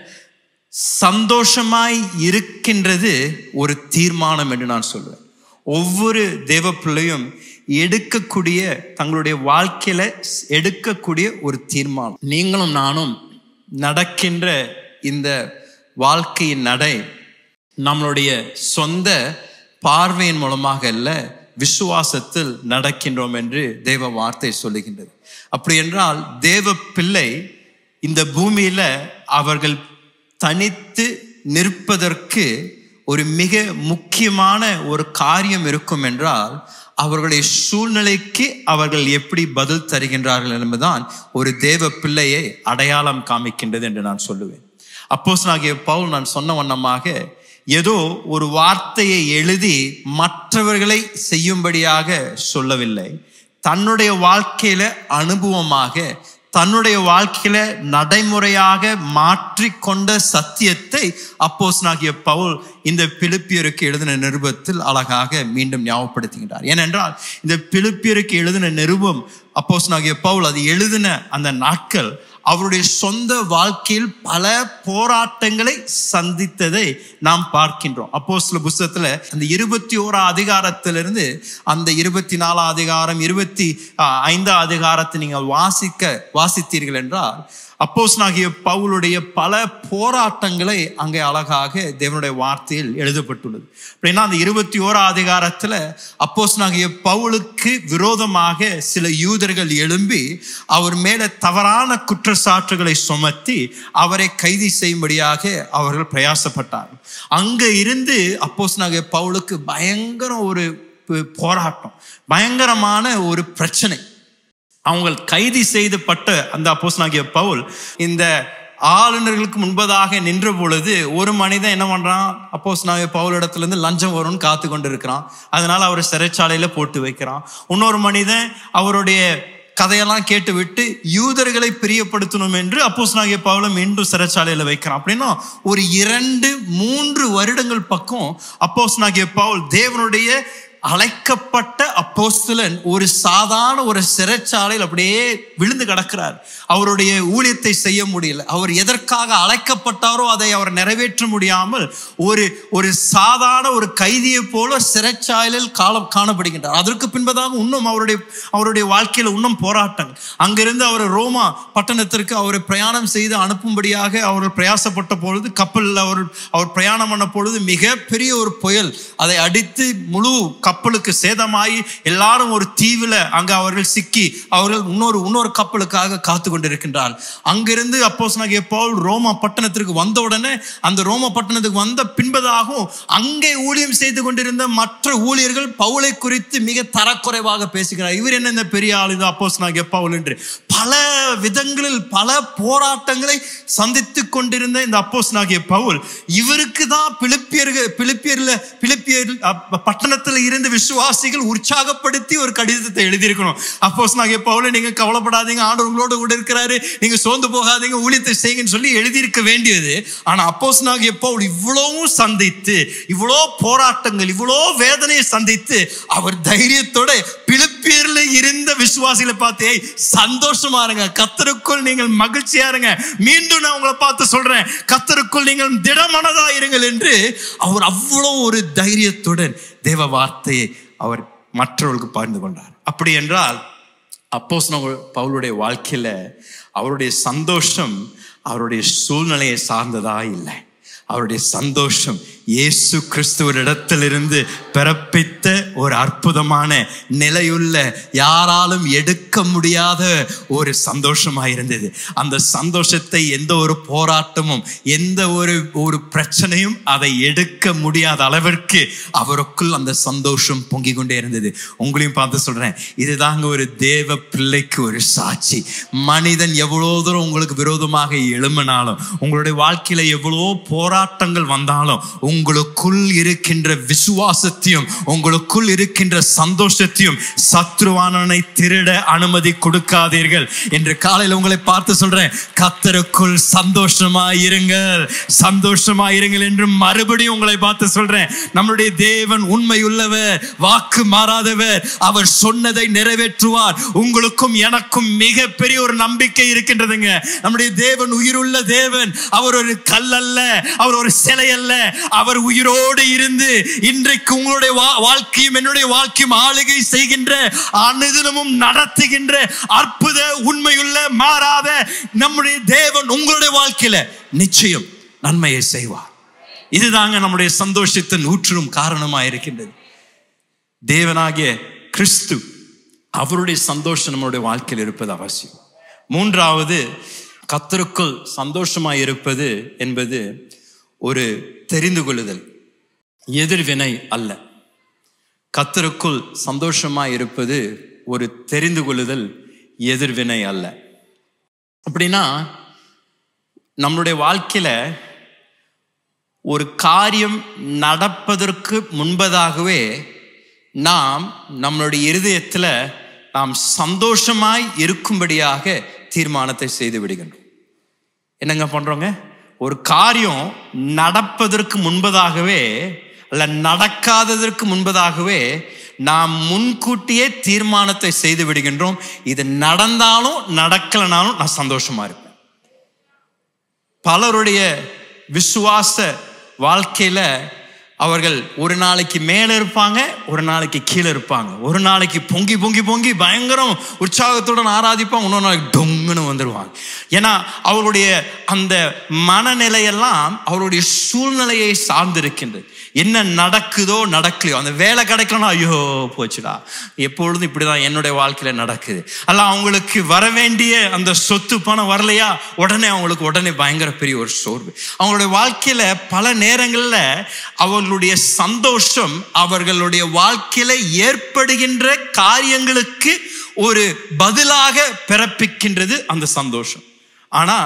சந்தோஷமாய் இருக்கின்றது ஒரு தீர்மானம் என்று நான் சொல்வேன் ஒவ்வொரு தேவ பிள்ளையும் எடுக்கக்கூடிய தங்களுடைய வாழ்க்கையில எடுக்கக்கூடிய ஒரு தீர்மானம் நீங்களும் நானும் நடக்கின்ற இந்த வாழ்க்கையின் நடை நம்மளுடைய சொந்த பார்வையின் மூலமாக அல்ல விசுவாசத்தில் நடக்கின்றோம் என்று தேவ வார்த்தை சொல்லுகின்றது அப்படி என்றால் தேவ பிள்ளை இந்த பூமியில அவர்கள் தனித்து நிற்பதற்கு ஒரு மிக முக்கியமான ஒரு காரியம் இருக்கும் என்றால் அவர்களுடைய சூழ்நிலைக்கு அவர்கள் எப்படி பதில் தருகின்றார்கள் என்பதுதான் ஒரு தேவ பிள்ளையை அடையாளம் காமிக்கின்றது என்று நான் சொல்லுவேன் அப்போஸ் பவுல் நான் சொன்ன வண்ணமாக ஏதோ ஒரு வார்த்தையை எழுதி மற்றவர்களை செய்யும்படியாக சொல்லவில்லை தன்னுடைய வாழ்க்கையில அனுபவமாக தன்னுடைய வாழ்க்கையில நடைமுறையாக மாற்றிக்கொண்ட சத்தியத்தை அப்போஸ்தலனாகிய பவுல் இந்த பிலிப்பியருக்கு எழுதின நிருபத்தில் அழகாக மீண்டும் ஞாபகப்படுத்துகின்றார் ஏனென்றால் இந்த பிலிப்பியருக்கு எழுதின நிருபம் அப்போஸ்தலனாகிய பவுல் அது எழுதின அந்த நாட்கள் அவருடைய சொந்த வாழ்க்கையில் பல போராட்டங்களை சந்தித்ததை நாம் பார்க்கின்றோம் அப்போ சில புஸ்தகத்துல அந்த இருபத்தி ஓரா அதிகாரத்திலிருந்து அந்த இருபத்தி நாலாம் அதிகாரம் இருபத்தி ஆஹ், ஐந்தாம் அதிகாரத்தை நீங்கள் வாசிக்க வாசித்தீர்கள் என்றால் அப்போஸ்தலனாகிய பவுலுடைய பல போராட்டங்களை அங்கே அழகாக தேவனுடைய வார்த்தையில் எழுதப்பட்டுள்ளது அப்படின்னா அந்த இருபத்தி ஓரா அதிகாரத்துல அப்போஸ்தலனாகிய பவுலுக்கு விரோதமாக சில யூதர்கள் எழும்பி அவர் மேல தவறான குற்றச்சாட்டுகளை சுமத்தி அவரை கைது செய்யும்படியாக அவர்கள் பிரயாசப்பட்டார் அங்க இருந்து அப்போஸ்தலனாகிய பவுலுக்கு பயங்கர ஒரு பு- போராட்டம் பயங்கரமான ஒரு பிரச்சனை அவங்க கைது செய்யப்பட்ட அந்த அப்போஸ்தலனாகிய பவுல் இந்த ஆளுநர்களுக்கு முன்பதாக நின்ற பொழுது ஒரு மனிதன் என்ன பண்றான் அப்போஸ்தலனாகிய பவுல் இடத்துல இருந்து லஞ்சம் வரும்னு காத்து கொண்டு இருக்கிறான் அதனால அவர் சிறைச்சாலையில போட்டு வைக்கிறான் இன்னொரு மனிதன் அவருடைய கதையெல்லாம் கேட்டுவிட்டு யூதர்களை பிரியப்படுத்தணும் என்று அப்போஸ்தலனாகிய பவுலை மீண்டும் சிறைச்சாலையில வைக்கிறான் அப்படின்னா ஒரு இரண்டு மூன்று வருடங்கள் பக்கம் அப்போஸ்தலனாகிய பவுல் தேவனுடைய அழைக்கப்பட்ட அப்போஸ்தலன் ஒரு சாதாரண ஒரு சிறைச்சாலையில் அப்படியே விழுந்து கிடக்கிறார் அவருடைய ஊழியத்தை செய்ய முடியல அவர் எதற்காக அழைக்கப்பட்டாரோ அதை அவர் நிறைவேற்ற முடியாமல் ஒரு ஒரு சாதாரண ஒரு கைதியை போல சிறைச்சாலையில் காலம் காணப்படுகின்றார் அதற்கு பின்பதாக இன்னும் அவருடைய அவருடைய வாழ்க்கையில் இன்னும் போராட்டங்கள் அங்கிருந்து அவர் ரோமா பட்டணத்திற்கு அவரை பிரயாணம் செய்து அனுப்பும்படியாக அவர் பிரயாசப்பட்ட பொழுது கப்பலில் அவர் அவர் பிரயாணம் பண்ண பொழுது மிகப்பெரிய ஒரு புயல் அதை அடித்து முழு கப்பலுக்கு சேதமாகி எல்லாரும் ஒரு தீவில் அங்க அவர்கள் சிக்கி அவர்கள் இன்னொரு இன்னொரு கப்பலுக்காக காத்து கொண்டிருக்கின்றார் அங்கிருந்து அப்போ பவுல் ரோமா பட்டணத்திற்கு வந்த உடனே அந்த ரோமா பட்டணத்துக்கு வந்த பின்பதாகவும் அங்கே ஊழியம் செய்து கொண்டிருந்த மற்ற ஊழியர்கள் பவுலை குறித்து மிக தரக்குறைவாக பேசுகிறார் இவர் என்ன இந்த பெரிய ஆள் இது அப்போஸ் பவுல் என்று பல விதங்களில் பல போராட்டங்களை சந்தித்துக் கொண்டிருந்த இந்த அப்போஸ் பவுல் இவருக்கு தான் பிலிப்பியர்கள் பிலிப்பியர்ல பிலிப்பியர் அப்ப- பட்டணத்துல இருந்த விசுவாசிகள் உற்சாகப்படுத்தி ஒரு கடிதத்தை எழுதியிருக்கணும் அப்போஸ் நாங்க பவுல நீங்க கவலைப்படாதீங்க ஆண்டு உங்களோட கூட இருக்கிறாரு நீங்க சோர்ந்து போகாதீங்க ஊழியத்தை செய்யுங்கன்னு சொல்லி எழுதியிருக்க வேண்டியது ஆனா அப்போஸ் நாங்க பவுல் இவ்வளவும் சந்தித்து இவ்வளோ போராட்டங்கள் இவ்வளோ வேதனையை சந்தித்து அவர் தைரியத்தோட பிலிப்பியர்ல இருந்த விசுவாசிகளை பார்த்து "ஏய், சந்தோஷமா இருங்க கத்தருக்குள் நீங்கள் மகிழ்ச்சியா இருங்க மீண்டும் நான் உங்களை பார்த்து சொல்றேன் கத்தருக்குள் நீங்கள் திடமனதா இருங்கள் என்று அவர் அவ்வளோ ஒரு தைரியத்துடன் தேவ வார்த்தையை அவர் மற்றவர்களுக்கு பகிர்ந்து கொண்டார் அப்படி என்றால் அப்போஸ் பவுலுடைய வாழ்க்கையில அவருடைய சந்தோஷம் அவருடைய சூழ்நிலையை சார்ந்ததா இல்லை அவருடைய சந்தோஷம் இயேசு கிறிஸ்துவரிடத்திலிருந்து பிறப்பித்த ஒரு அற்புதமான நிலையுள்ள யாராலும் எடுக்க முடியாத ஒரு சந்தோஷமா இருந்தது அந்த சந்தோஷத்தை எந்த ஒரு போராட்டமும் எந்த ஒரு ஒரு பிரச்சனையும் அதை எடுக்க முடியாத அளவிற்கு அவருக்குள் அந்த சந்தோஷம் பொங்கி கொண்டே இருந்தது உங்களையும் பார்த்து சொல்றேன் இதுதாங்க ஒரு தேவ பிள்ளைக்கு ஒரு சாட்சி மனிதன் எவ்வளோ தூரம் உங்களுக்கு விரோதமாக எழும்பினாலும் உங்களுடைய வாழ்க்கையில எவ்வளோ போராட்டங்கள் வந்தாலும் உங்களுக்குள் இருக்கின்ற விசுவாசத்தையும் உங்களுக்குள் இருக்கின்ற சந்தோஷத்தையும் சத்ருவானனை திருட அனுமதி கொடுக்காதீர்கள் என்று காலையில் உங்களை பார்த்து சொல்றேன் கத்தருக்குள் சந்தோஷமா இருங்கள் சந்தோஷமா இருங்கள் என்று மறுபடியும் உங்களை பார்த்து சொல்றேன் நம்முடைய தேவன் உண்மையுள்ளவர் வாக்கு மாறாதவர் அவர் சொன்னதை நிறைவேற்றுவார் உங்களுக்கும் எனக்கும் மிகப்பெரிய ஒரு நம்பிக்கை இருக்கின்றதுங்க நம்முடைய தேவன் உயிருள்ள தேவன் அவர் ஒரு கல் அல்ல அவர் ஒரு சிலை அல்ல அவர் உயிரோடு இருந்து இன்றைக்கு உங்களுடைய வா- வாழ்க்கையும் என்னுடைய வாழ்க்கையும் ஆளுகை செய்கின்ற அனுதினமும் நடத்துகின்ற அற்புத உண்மையுள்ள மாறாத நம்முடைய தேவன் உங்களுடைய வாழ்க்கையில நிச்சயம் நன்மையை செய்வார் இதுதாங்க நம்முடைய சந்தோஷத்தின் ஊற்றும் காரணமா இருக்கின்றது தேவனாகிய கிறிஸ்து அவருடைய சந்தோஷம் நம்மளுடைய வாழ்க்கையில் இருப்பது அவசியம் மூன்றாவது கத்தருக்குள் சந்தோஷமாய் இருப்பது என்பது ஒரு தெரிந்து கொள்ளுதல் எதிர்வினை அல்ல கத்தருக்குள் சந்தோஷமாய் இருப்பது ஒரு தெரிந்து கொள்ளுதல் எதிர்வினை அல்ல அப்படின்னா நம்மளுடைய வாழ்க்கையில ஒரு காரியம் நடப்பதற்கு முன்பதாகவே நாம் நம்மளுடைய இருதயத்தில் நாம் சந்தோஷமாய் இருக்கும்படியாக தீர்மானத்தை செய்து விடுகின்றோம் என்னங்க பண்றோங்க ஒரு காரியம் நடப்பதற்கு முன்பதாகவே அல்ல நடக்காததற்கு முன்பதாகவே நாம் முன்கூட்டியே தீர்மானத்தை செய்து விடுகின்றோம் இது நடந்தாலும் நடக்கலனாலும் நான் சந்தோஷமா இருப்பேன் பலருடைய விசுவாச வாழ்க்கையில அவர்கள் ஒரு நாளைக்கு மேல இருப்பாங்க ஒரு நாளைக்கு கீழே இருப்பாங்க ஒரு நாளைக்கு பொங்கி பொங்கி பொங்கி பயங்கரம் உற்சாகத்துடன் ஆராதிப்பாங்க இன்னொரு நாளைக்கு டொங்குன்னு வந்துடுவாங்க ஏன்னா அவருடைய அந்த மனநிலையெல்லாம் அவருடைய சூழ்நிலையை சார்ந்திருக்கின்றது என்ன நடக்குதோ நடக்கலையோ அந்த வேலை கிடைக்கணும் ஐயோ போச்சுடா எப்பொழுதும் இப்படிதான் என்னுடைய வாழ்க்கையில நடக்குது அல்ல அவங்களுக்கு வர வேண்டிய அந்த சொத்து பணம் வரலையா உடனே அவங்களுக்கு உடனே பயங்கர பெரிய ஒரு சோர்வு அவங்களுடைய வாழ்க்கையில பல நேரங்கள்ல அவர்களுடைய சந்தோஷம் அவர்களுடைய வாழ்க்கையில ஏற்படுகின்ற காரியங்களுக்கு ஒரு பதிலாக பிறப்பிக்கின்றது அந்த சந்தோஷம் ஆனா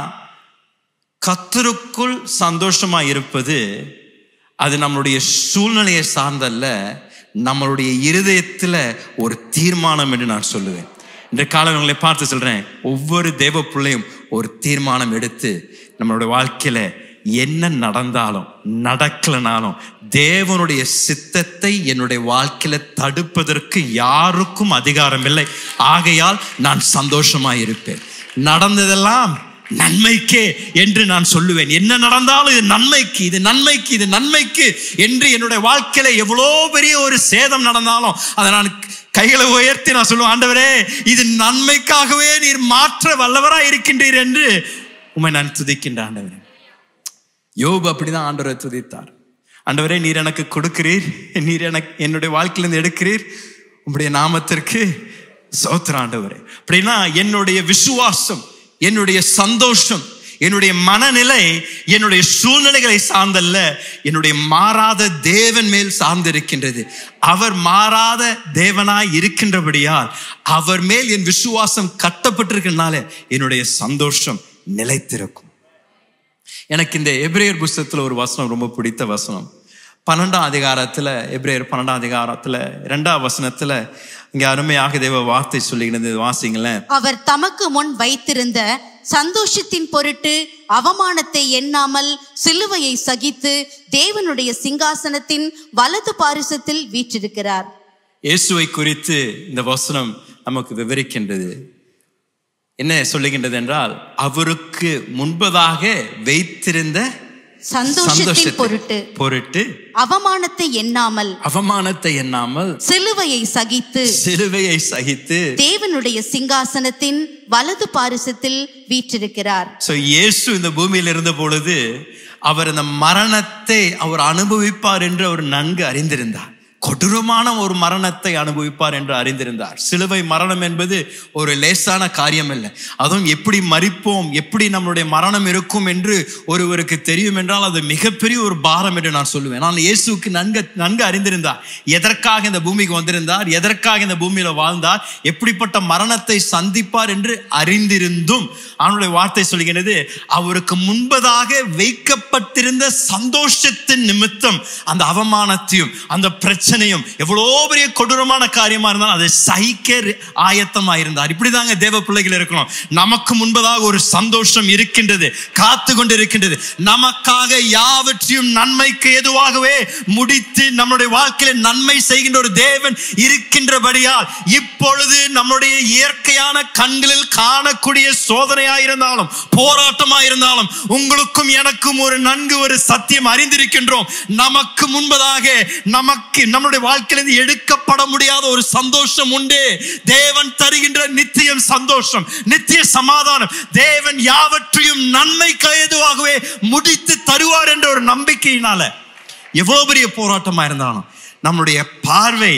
கத்தருக்குள் சந்தோஷமா இருப்பது அது நம்மளுடைய சூழ்நிலையை சார்ந்தல்ல நம்மளுடைய இருதயத்துல ஒரு தீர்மானம் என்று நான் சொல்லுவேன் இந்த காலங்களை பார்த்து சொல்றேன் ஒவ்வொரு தேவ பிள்ளையும் ஒரு தீர்மானம் எடுத்து நம்மளுடைய வாழ்க்கையில என்ன நடந்தாலும் நடக்கலனாலும் தேவனுடைய சித்தத்தை என்னுடைய வாழ்க்கையில தடுப்பதற்கு யாருக்கும் அதிகாரம் இல்லை ஆகையால் நான் சந்தோஷமா இருப்பேன் நடந்ததெல்லாம் நன்மைக்கே என்று நான் சொல்லுவேன் என்ன நடந்தாலும் இது நன்மைக்கு இது நன்மைக்கு இது நன்மைக்கு என்று என்னுடைய வாழ்க்கையில எவ்வளோ பெரிய ஒரு சேதம் நடந்தாலும் அதை நான் கைகளை உயர்த்தி நான் சொல்லுவேன் ஆண்டவரே இது நன்மைக்காகவே நீர் மாற்ற வல்லவரா இருக்கின்றீர் என்று உண்மை நான் துதிக்கின்ற ஆண்டவரே யோபு அப்படிதான் ஆண்டவரை துதித்தார் ஆண்டவரே நீர் எனக்கு கொடுக்கிறீர் நீர் எனக்கு என்னுடைய வாழ்க்கையிலிருந்து எடுக்கிறீர் உங்களுடைய நாமத்திற்கு சோத்திர ஆண்டவரே அப்படின்னா என்னுடைய விசுவாசம் என்னுடைய சந்தோஷம் என்னுடைய மனநிலை என்னுடைய சூழ்நிலைகளை சார்ந்தல்ல என்னுடைய மாறாத தேவன் மேல் சார்ந்திருக்கின்றது அவர் மாறாத தேவனாய் இருக்கின்றபடியால் அவர் மேல் என் விசுவாசம் கட்டப்பட்டிருக்கிறதுனால என்னுடைய சந்தோஷம் நிலைத்திருக்கும் எனக்கு இந்த எப்ரேயர் புஸ்தகத்தில் ஒரு வசனம் ரொம்ப பிடித்த வசனம் பன்னெண்டாம் அதிகாரத்தில் எப்ரேயர் பன்னெண்டாம் அதிகாரத்தில் இரண்டாம் வசனத்தில் இங்கே அருமையாக தேவ வார்த்தை சொல்லுகிறது வாசிங்களேன் அவர் தமக்கு முன் வைத்திருந்த சந்தோஷத்தின் பொருட்டு அவமானத்தை எண்ணாமல் சிலுவையை சகித்து தேவனுடைய சிங்காசனத்தின் வலது பாரிசத்தில் வீற்றிருக்கிறார் இயேசுவை குறித்து இந்த வசனம் நமக்கு விவரிக்கின்றது என்ன சொல்லுகின்றது என்றால் அவருக்கு முன்பதாக வைத்திருந்த சந்தோஷத்தின் பொருட்டு பொருட்டு அவமானத்தை எண்ணாமல் அவமானத்தை எண்ணாமல் சிலுவையை சகித்து சிலுவையை சகித்து தேவனுடைய சிங்காசனத்தின் வலது பாரிசத்தில் வீற்றிருக்கிறார் சோ இயேசு இந்த பூமியில் இருந்த பொழுது அவர் இந்த மரணத்தை அவர் அனுபவிப்பார் என்று அவர் நன்கு அறிந்திருந்தார் கொடூரமான ஒரு மரணத்தை அனுபவிப்பார் என்று அறிந்திருந்தார் சிலுவை மரணம் என்பது ஒரு லேசான காரியம் இல்லை அதுவும் எப்படி மறிப்போம் எப்படி நம்மளுடைய மரணம் இருக்கும் என்று ஒருவருக்கு தெரியும் என்றால் அது மிகப்பெரிய ஒரு பாரம் என்று நான் சொல்லுவேன் நான் இயேசுக்கு நன்கு நன்கு அறிந்திருந்தார் எதற்காக இந்த பூமிக்கு வந்திருந்தார் எதற்காக இந்த பூமியில வாழ்ந்தார் எப்படிப்பட்ட மரணத்தை சந்திப்பார் என்று அறிந்திருந்தும் அவனுடைய வார்த்தை சொல்கிறது அவருக்கு முன்பதாக வைக்கப்பட்டிருந்த சந்தோஷத்தின் நிமித்தம் அந்த அவமானத்தையும் அந்த பிரச்சனையும் எவ்வளோ பெரிய கொடூரமான காரியமா இருந்தாலும் அதை சகிக்க ஆயத்தமா இருந்தார் இப்படிதாங்க தேவ பிள்ளைகள் இருக்கணும் நமக்கு முன்பதாக ஒரு சந்தோஷம் இருக்கின்றது காத்து கொண்டு இருக்கின்றது நமக்காக யாவற்றையும் நன்மைக்கு எதுவாகவே முடித்து நம்முடைய வாழ்க்கையில நன்மை செய்கின்ற ஒரு தேவன் இருக்கின்றபடியால் இப்பொழுது நம்முடைய இயற்கையான கண்களில் காணக்கூடிய சோதனையாயிருந்தாலும் போராட்டமாயிருந்தாலும் உங்களுக்கும் எனக்கும் ஒரு நன்கு ஒரு சத்தியம் அறிந்திருக்கின்றோம் நமக்கு முன்பதாக நமக்கு நம்முடைய வாழ்க்கையிலிருந்து எடுக்கப்பட முடியாத ஒரு சந்தோஷம் உண்டு தேவன் தருகின்ற நித்தியம் சந்தோஷம் நித்திய சமாதானம் தேவன் யாவற்றையும் நன்மை கைதுவாகவே முடித்து தருவார் என்ற ஒரு நம்பிக்கையினால எவ்வளவு பெரிய போராட்டமா இருந்தாலும் நம்முடைய பார்வை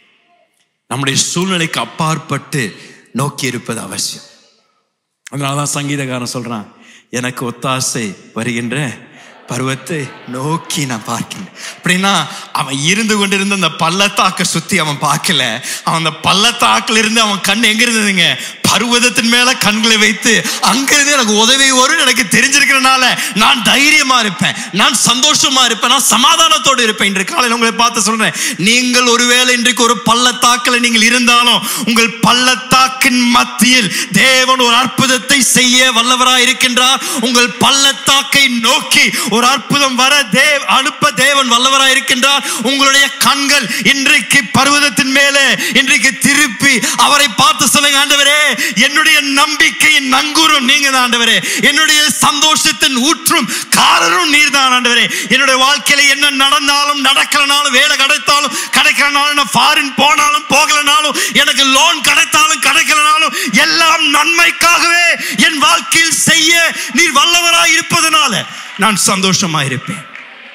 நம்முடைய சூழ்நிலைக்கு அப்பாற்பட்டு நோக்கி இருப்பது அவசியம் அதனாலதான் சங்கீதக்காரன் சொல்றான் எனக்கு ஒத்தாசை வருகின்ற பருவத்தை நோக்கி நான் பார்க்கின்றேன் அப்படின்னா அவன் இருந்து கொண்டிருந்த அந்த பள்ளத்தாக்க சுத்தி அவன் பார்க்கல அவன் அந்த பள்ளத்தாக்குல இருந்து அவன் கண் எங்க இருந்ததுங்க பர்வதத்தின் மேல கண்களை வைத்து அங்கிருந்து எனக்கு உதவி வரும் எனக்கு தெரிஞ்சிருக்கிறனால நான் தைரியமா இருப்பேன் நான் சந்தோஷமா இருப்பேன் நான் சமாதானத்தோடு இருப்பேன் இன்று காலையில் உங்களை பார்த்து சொல்றேன் நீங்கள் ஒருவேளை இன்றைக்கு ஒரு பள்ளத்தாக்கில் நீங்கள் இருந்தாலும் உங்கள் பள்ளத்தாக்கின் மத்தியில் தேவன் ஒரு அற்புதத்தை செய்ய வல்லவராய் இருக்கின்றார் உங்கள் பள்ளத்தாக்கை நோக்கி ஒரு அற்புதம் வர தேவ் அனுப்ப தேவன் வல்லவராய் இருக்கின்றார் உங்களுடைய கண்கள் இன்றைக்கு பர்வதத்தின் மேலே இன்றைக்கு திருப்பி அவரை பார்த்து சொல்லுங்க ஆண்டவரே என்னுடைய நம்பிக்கையின் நங்கூரம் நீங்க தான் ஆண்டவரே என்னுடைய சந்தோஷத்தின் ஊற்றும் காரரும் நீர் தான் ஆண்டவரே என்னுடைய வாழ்க்கையில என்ன நடந்தாலும் நடக்கலனாலும் வேலை கிடைத்தாலும் கிடைக்கலனாலும் நான் ஃபாரின் போனாலும் போகலனாலும் எனக்கு லோன் கிடைத்தாலும் கிடைக்கலனாலும் எல்லாம் நன்மைக்காகவே என் வாழ்க்கையில் செய்ய நீர் வல்லவராய் இருப்பதனால நான் சந்தோஷமா இருப்பேன்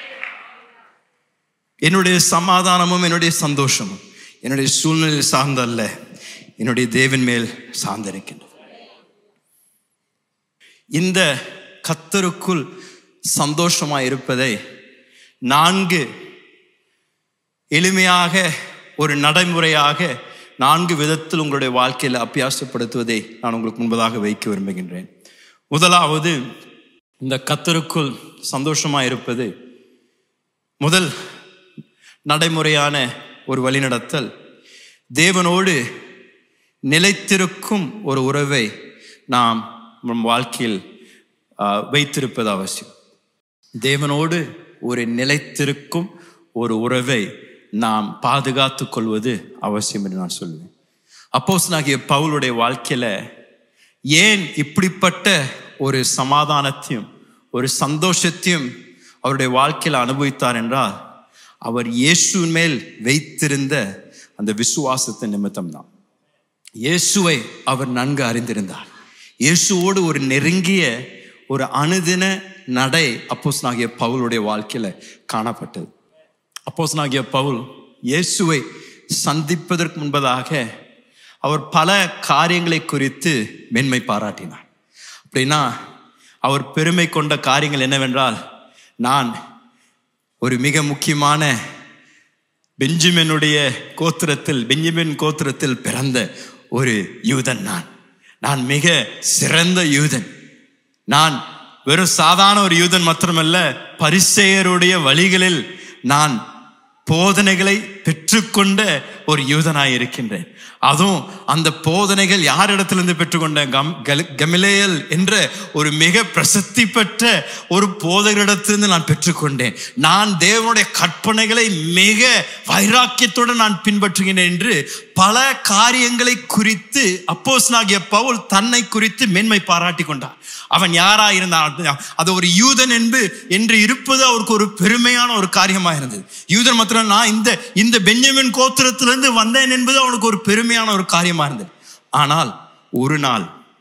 என்னுடைய சமாதானமும் என்னுடைய சந்தோஷமும் என்னுடைய சூழ்நிலை சார்ந்தல்ல என்னுடைய தேவன் மேல் சார்ந்திருக்கின்றது இந்த கத்தருக்குள் சந்தோஷமா இருப்பதை நான்கு எளிமையாக ஒரு நடைமுறையாக நான்கு விதத்தில் உங்களுடைய வாழ்க்கையில் அபியாசப்படுத்துவதை நான் உங்களுக்கு முன்பதாக வைக்க விரும்புகின்றேன் முதலாவது இந்த கத்தருக்குள் சந்தோஷமா இருப்பது முதல் நடைமுறையான ஒரு வழிநடத்தல் தேவனோடு நிலைத்திருக்கும் ஒரு உறவை நாம் நம் வாழ்க்கையில் ஆ, வைத்திருப்பது அவசியம் தேவனோடு ஒரு நிலைத்திருக்கும் ஒரு உறவை நாம் பாதுகாத்துக் கொள்வது அவசியம் என்று நான் சொல்லுவேன் அப்போஸ்தலனாகிய பவுலுடைய வாழ்க்கையில ஏன் இப்படிப்பட்ட ஒரு சமாதானத்தையும் ஒரு சந்தோஷத்தையும் அவருடைய வாழ்க்கையில் அனுபவித்தார் என்றால் அவர் இயேசுவின் மேல் வைத்திருந்த அந்த விசுவாசத்தின் நிமித்தம் தான் இயேசுவை அவர் நன்கு அறிந்திருந்தார் இயேசுவோடு ஒரு நெருங்கிய ஒரு அனுதின நடை அப்போஸ்தலனாகிய பவுலுடைய வாழ்க்கையில காணப்பட்டது அப்போஸ்தலனாகிய பவுல் இயேசுவை சந்திப்பதற்கு முன்பதாக அவர் பல காரியங்களை குறித்து மென்மை பாராட்டினார் அப்படின்னா அவர் பெருமை கொண்ட காரியங்கள் என்னவென்றால் நான் ஒரு மிக முக்கியமான பெஞ்சமினுடைய கோத்திரத்தில் பெஞ்சமின் கோத்திரத்தில் பிறந்த ஒரு யூதன் நான் நான் மிக சிறந்த யூதன் நான் வெறும் சாதாரண ஒரு யூதன் மாத்திரமல்ல பரிசெயருடைய வழிகளில் நான் போதனைகளை பெற்றுக்கொண்ட ஒரு யூதனாய் இருக்கின்றேன் அதுவும் அந்த போதனைகள் யாரிடத்திலிருந்து பெற்றுக்கொண்ட கம் கல- கமலேயல் என்ற ஒரு மிக பிரசித்தி பெற்ற ஒரு போதகரிடத்திலிருந்து நான் பெற்றுக்கொண்டேன் நான் தேவனுடைய கற்பனைகளை மிக வைராக்கியத்துடன் நான் பின்பற்றுகிறேன் என்று பல காரியங்களை குறித்து அப்போஸ்தலனாகிய பவுல் தன்னை குறித்து மேன்மை பாராட்டி கொண்டார் அவன் யாரா இருந்தான் அது ஒரு யூதன் என்பு என்று இருப்பது அவருக்கு ஒரு பெருமையான ஒரு காரியமா இருந்தது யூதன் மாத்திரம் நான் இந்த இந்த பெஞ்சமின் கோத்திரத்திலிருந்து வந்தேன் என்பது அவனுக்கு ஒரு பெருமையான ஒரு காரியமா இருந்தது ஆனால் ஒரு நாள்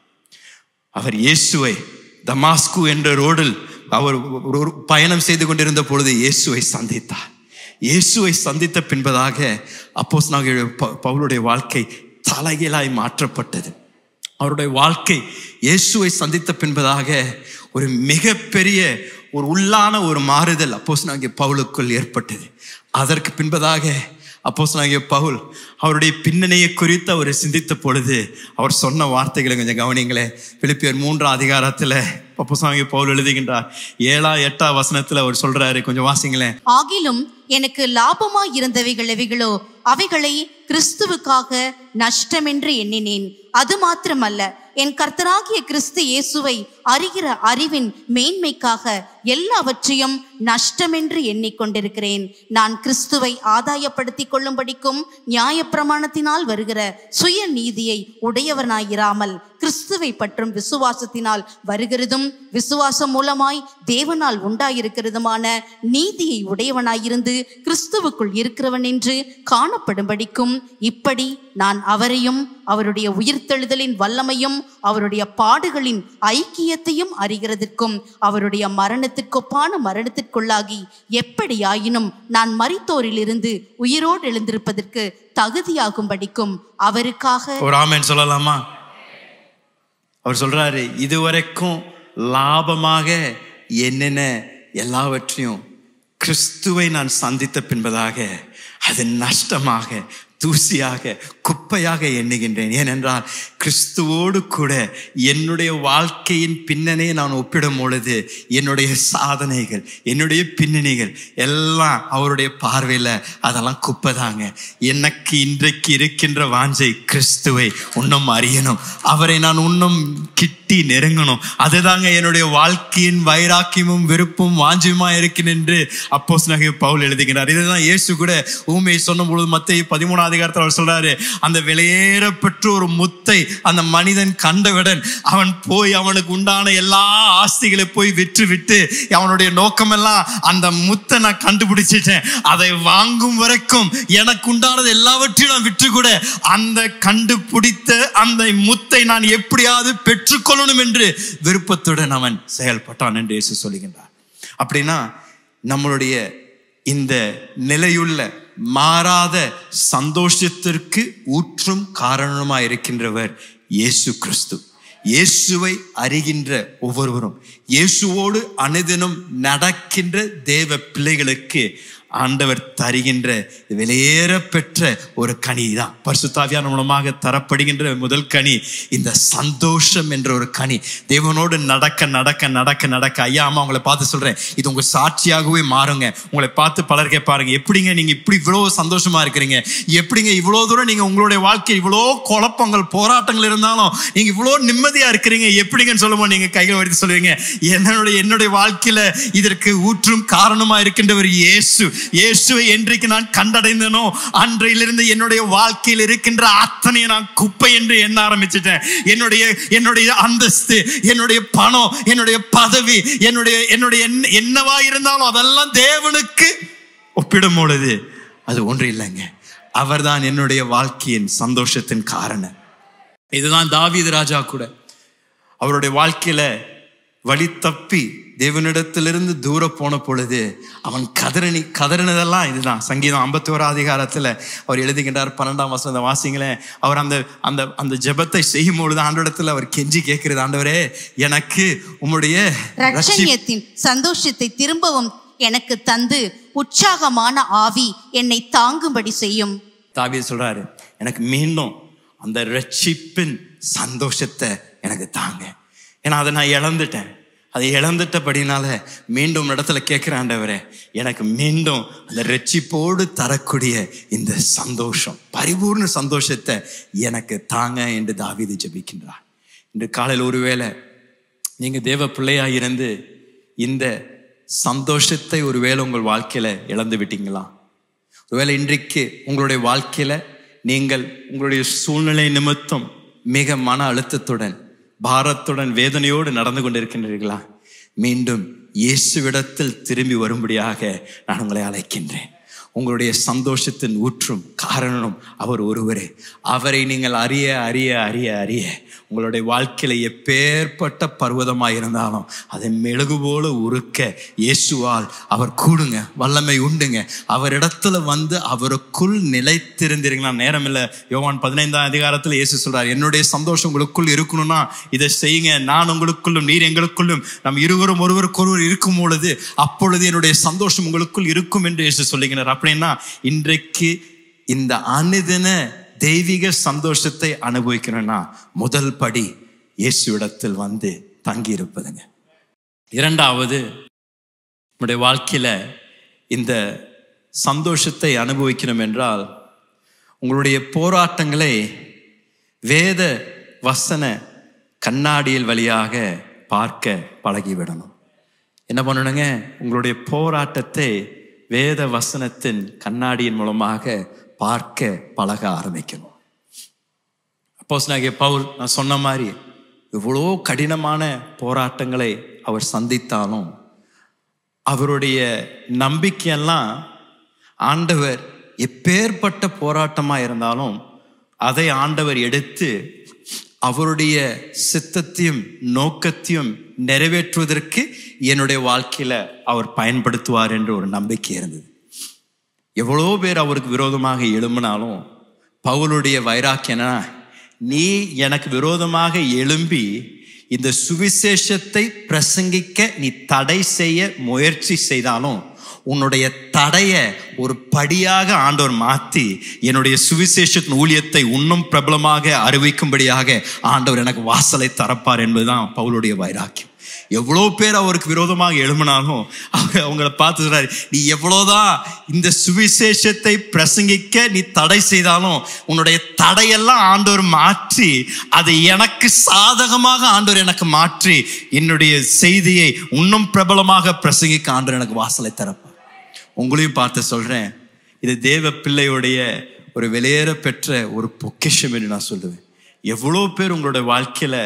அவர் இயேசுவை தமாஸ்கு என்ற ரோடில் அவர் ஒரு- ஒரு பயணம் செய்து கொண்டிருந்த பொழுது இயேசுவை சந்தித்தார் இயேசுவை சந்தித்த பின்பதாக அப்போஸ் பவுலுடைய வாழ்க்கை தலைகீழாய் மாற்றப்பட்டது அவருடைய வாழ்க்கை இயேசுவை சந்தித்த பின்பதாக ஒரு மிகப்பெரிய ஒரு உள்ளான ஒரு மாறுதல் அப்போஸ் பவுலுக்குள் ஏற்பட்டது அதற்கு பின்பதாக அப்போஸ் பவுல் அவருடைய பின்னணியை குறித்து அவர் சிந்தித்த பொழுது அவர் சொன்ன வார்த்தைகளை கொஞ்சம் கவனிங்களேன் பிலிப்பியர் மூன்றாம் அதிகாரத்தில் அப்போஸ் பவுல் எழுதுகின்றார் ஏழா எட்டா வசனத்தில் அவர் சொல்றாரு கொஞ்சம் வாசிங்களேன் ஆகிலும் எனக்கு லாபமாய் இருந்தவைகள் எவைகளோ அவைகளை கிறிஸ்துவுக்காக நஷ்டமென்று எண்ணினேன் அது மாத்திரமல்ல என் கர்த்தராகிய கிறிஸ்து இயேசுவை அறிகிற அறிவின் மேன்மைக்காக எல்லாவற்றையும் நஷ்டமென்று எண்ணிக்கொண்டிருக்கிறேன் நான் கிறிஸ்துவை ஆதாயப்படுத்திக் கொள்ளும்படிக்கும் நியாயப்பிரமாணத்தினால் வருகிற சுய நீதியை உடையவனாயிராமல் கிறிஸ்துவை பற்றும் விசுவாசத்தினால் வருகிறதும் விசுவாசம் மூலமாய் தேவனால் உண்டாயிருக்கிறதுமான நீதியை உடையவனாயிருந்து கிறிஸ்துவுக்குள் இருக்கிறவன் என்று காணப்படும்படிக்கும் இப்படி நான் அவரையும் அவருடைய உயிர்த்தெழுதலின் வல்லமையும் அவருடைய பாடுகளின் ஐக்கியத்தையும் அறிகிறதற்கும் அவருடைய மரணத்திற்கொப்பான மரணத்திற்குள்ளாகி எப்படியாயினும் நான் மரித்தோரிலிருந்து உயிரோடு எழுந்திருப்பதற்கு தகுதியாகும்படிக்கும் அவருக்காக ஒரு ஆமேன் சொல்லலாமா அவர் சொல்றாரு இதுவரைக்கும் லாபமாக என்னென்ன எல்லாவற்றையும் கிறிஸ்துவை நான் சந்தித்த பின்பதாக அது நஷ்டமாக தூசியாக குப்பையாக எண்ணுகின்றேன் ஏனென்றால் கிறிஸ்துவோடு கூட என்னுடைய வாழ்க்கையின் பின்னணே நான் ஒப்பிடும் பொழுது என்னுடைய சாதனைகள் என்னுடைய பின்னணிகள் எல்லாம் அவருடைய பார்வையில் அதெல்லாம் குப்பை தாங்க எனக்கு இன்றைக்கு இருக்கின்ற வாஞ்சை கிறிஸ்துவை இன்னும் அறியணும் அவரை நான் இன்னும் கிட்டி நெருங்கணும் அதுதாங்க என்னுடைய வாழ்க்கையின் வைராக்கியமும் விருப்பும் வாஞ்சியுமா இருக்கிறேன் என்று அப்போஸ் நகை பவுல் எழுதுகிறார் இதுதான் இயேசு கூட ஊமையை சொன்ன பொழுது மத்திய பதிமூணாம் அதிகாரத்தில் அவர் சொல்றாரு அந்த வெளியேற பெற்ற ஒரு முத்தை அந்த மனிதன் கண்டவுடன் அவன் போய் அவனுக்கு உண்டான எல்லா ஆஸ்திகளை போய் விற்று விட்டு அவனுடைய நோக்கமெல்லாம் அந்த முத்தை நான் கண்டுபிடிச்சிட்டேன் அதை வாங்கும் வரைக்கும் எனக்கு உண்டானது எல்லாவற்றையும் நான் விற்று கூட அந்த கண்டுபிடித்த அந்த முத்தை நான் எப்படியாவது பெற்றுக்கொள்ளணும் என்று விருப்பத்துடன் அவன் செயல்பட்டான் என்று இயேசு சொல்லுகின்றார் அப்படின்னா நம்மளுடைய இந்த நிலையுள்ள மாறாத சந்தோஷத்திற்கு ஊற்றும் காரணமா இருக்கின்றவர் இயேசு கிறிஸ்து இயேசுவை அறிகின்ற ஒவ்வொருவரும் இயேசுவோடு அனுதினம் நடக்கின்ற தேவ பிள்ளைகளுக்கு ஆண்டவர் தருகின்ற வெளியேற பெற்ற ஒரு கனி தான் பரிசுத்தாவியான மூலமாக தரப்படுகின்ற முதல் கனி இந்த சந்தோஷம் என்ற ஒரு கனி தேவனோடு நடக்க நடக்க நடக்க நடக்க ஐயா அம்மா உங்களை பார்த்து சொல்றேன் இது உங்க சாட்சியாகவே மாறுங்க உங்களை பார்த்து பலர் கேட்பாருங்க எப்படிங்க நீங்க இப்படி இவ்வளோ சந்தோஷமா இருக்கிறீங்க எப்படிங்க இவ்வளோ தூரம் நீங்க உங்களுடைய வாழ்க்கை இவ்வளோ குழப்பங்கள் போராட்டங்கள் இருந்தாலும் நீங்க இவ்வளோ நிம்மதியா இருக்கிறீங்க எப்படிங்கன்னு சொல்லும்போது நீங்க கைகள் எடுத்து சொல்லுவீங்க என்னுடைய என்னுடைய வாழ்க்கையில இதற்கு ஊற்றும் காரணமா இருக்கின்றவர் இயேசு இயேசுவை என்றைக்கு நான் கண்டடைந்தனோ அன்றையிலிருந்து என்னுடைய வாழ்க்கையில் இருக்கின்ற அத்தனையை நான் குப்பை என்று எண்ண ஆரம்பிச்சிட்டேன் என்னுடைய என்னுடைய அந்தஸ்து என்னுடைய பணம் என்னுடைய பதவி என்னுடைய என்னுடைய என்ன- என்னவா இருந்தாலும் அதெல்லாம் தேவனுக்கு ஒப்பிடும் பொழுது அது ஒன்று இல்லைங்க அவர்தான் என்னுடைய வாழ்க்கையின் சந்தோஷத்தின் காரணம் இதுதான் தாவீது ராஜா கூட அவருடைய வாழ்க்கையில வழி தப்பி தேவனிடத்திலிருந்து தூர போன பொழுது அவன் கதறணி கதறினதெல்லாம் இதுதான் சங்கீதம் ஐம்பத்தி ஓரா அதிகாரத்துல அவர் எழுதுகின்றார் பன்னெண்டாம் வசந்த வாசிங்களேன் அவர் அந்த அந்த அந்த ஜெபத்தை செய்யும் பொழுது ஆண்டோடத்துல அவர் கெஞ்சி கேட்கிறது ஆண்டவரே எனக்கு உம்முடைய ரட்சி ரட்சண்யத்தின் சந்தோஷத்தை திரும்பவும் எனக்கு தந்து உற்சாகமான ஆவி என்னை தாங்கும்படி செய்யும் தாவீது சொல்றாரு எனக்கு மீண்டும் அந்த ரட்சிப்பின் சந்தோஷத்தை எனக்கு தாங்க ஏன்னா அதை நான் இழந்துட்டேன் அதை இழந்துட்டபடினால மீண்டும் இடத்துல கேட்கிறேன் ஆண்டவரே எனக்கு மீண்டும் அந்த ரட்சிப்போடு தரக்கூடிய இந்த சந்தோஷம் பரிபூர்ண சந்தோஷத்தை எனக்கு தாங்க என்று தாவீது ஜெபிக்கின்றார் இன்று காலையில் ஒருவேளை நீங்க தேவ பிள்ளையா இருந்து இந்த சந்தோஷத்தை ஒருவேளை உங்கள் வாழ்க்கையில இழந்து விட்டீங்களா ஒருவேளை இன்றைக்கு உங்களுடைய வாழ்க்கையில நீங்கள் உங்களுடைய சூழ்நிலை நிமித்தம் மிக மன அழுத்தத்துடன் பாரத்துடன் வேதனையோடு நடந்து கொண்டிருக்கின்றீர்களா மீண்டும் இயேசுவிடத்தில் திரும்பி வரும்படியாக நான் உங்களை அழைக்கின்றேன் உங்களுடைய சந்தோஷத்தின் ஊற்றும் காரணம் அவர் ஒருவரே அவரை நீங்கள் அறிய அறிய அறிய அறிய உங்களுடைய வாழ்க்கையில எப்பேற்பட்ட பர்வதமாக இருந்தாலும் அதை மெழுகு போல உருக்க இயேசுவால் அவர் கூடுங்க வல்லமை உண்டுங்க அவரிடத்துல வந்து அவருக்குள் நிலைத்திருந்தீர்களா நேரம் இல்லை யோவான் பதினைந்தாம் அதிகாரத்தில் இயேசு சொல்றார் என்னுடைய சந்தோஷம் உங்களுக்குள் இருக்கணும்னா இதை செய்யுங்க நான் உங்களுக்குள்ளும் நீர் எங்களுக்குள்ளும் நம் இருவரும் ஒருவருக்கொருவர் இருக்கும் பொழுது அப்பொழுது என்னுடைய சந்தோஷம் உங்களுக்குள் இருக்கும் என்று இயேசு சொல்லுகிறார் அப்படின்னா இன்றைக்கு இந்த அனுதின தெய்வீக சந்தோஷத்தை அனுபவிக்கணும்னா முதல் படி இயேசுவிடத்தில் வந்து தங்கி இருப்பதுங்க இரண்டாவது நம்முடைய வாழ்க்கையில இந்த சந்தோஷத்தை அனுபவிக்கணும் என்றால் உங்களுடைய போராட்டங்களை வேத வசன கண்ணாடியில் வழியாக பார்க்க பழகிவிடணும் என்ன பண்ணணுங்க உங்களுடைய போராட்டத்தை வேத வசனத்தின் கண்ணாடியின் மூலமாக பார்க்க பழக ஆரம்பிக்கணும் அப்போஸ் பவுல் நான் சொன்ன மாதிரி இவ்வளோ கடினமான போராட்டங்களை அவர் சந்தித்தாலும் அவருடைய நம்பிக்கையெல்லாம் ஆண்டவர் எப்பேற்பட்ட போராட்டமாக இருந்தாலும் அதை ஆண்டவர் எடுத்து அவருடைய சித்தத்தையும் நோக்கத்தையும் நிறைவேற்றுவதற்கு என்னுடைய வாழ்க்கையில அவர் பயன்படுத்துவார் என்று ஒரு நம்பிக்கை இருந்தது எவ்வளோ பேர் அவருக்கு விரோதமாக எழும்பினாலும் பவுலுடைய வைராக்கியம் என்னன்னா நீ எனக்கு விரோதமாக எழும்பி இந்த சுவிசேஷத்தை பிரசங்கிக்க நீ தடை செய்ய முயற்சி செய்தாலும் உன்னுடைய தடைய ஒரு படியாக ஆண்டவர் மாத்தி என்னுடைய சுவிசேஷத்தின் ஊழியத்தை இன்னும் பிரபலமாக அறிவிக்கும்படியாக ஆண்டவர் எனக்கு வாசலை தரப்பார் என்பதுதான் பவுலுடைய வைராக்கியம் எவ்வளோ பேர் அவருக்கு விரோதமாக எழும்பினாலும் அவங்க அவங்கள பார்த்து சொல்றாரு நீ எவ்வளோதான் இந்த சுவிசேஷத்தை பிரசங்கிக்க நீ தடை செய்தாலும் உன்னுடைய தடையெல்லாம் ஆண்டவர் மாற்றி அதை எனக்கு சாதகமாக ஆண்டவர் எனக்கு மாற்றி என்னுடைய செய்தியை இன்னும் பிரபலமாக பிரசங்கிக்க ஆண்டவர் எனக்கு வாசலை தரப்பார் உங்களையும் பார்த்து சொல்றேன் இது தேவ பிள்ளையுடைய ஒரு வெளியேற பெற்ற ஒரு பொக்கிஷம் என்று நான் சொல்லுவேன் எவ்வளோ பேர் உங்களுடைய வாழ்க்கையில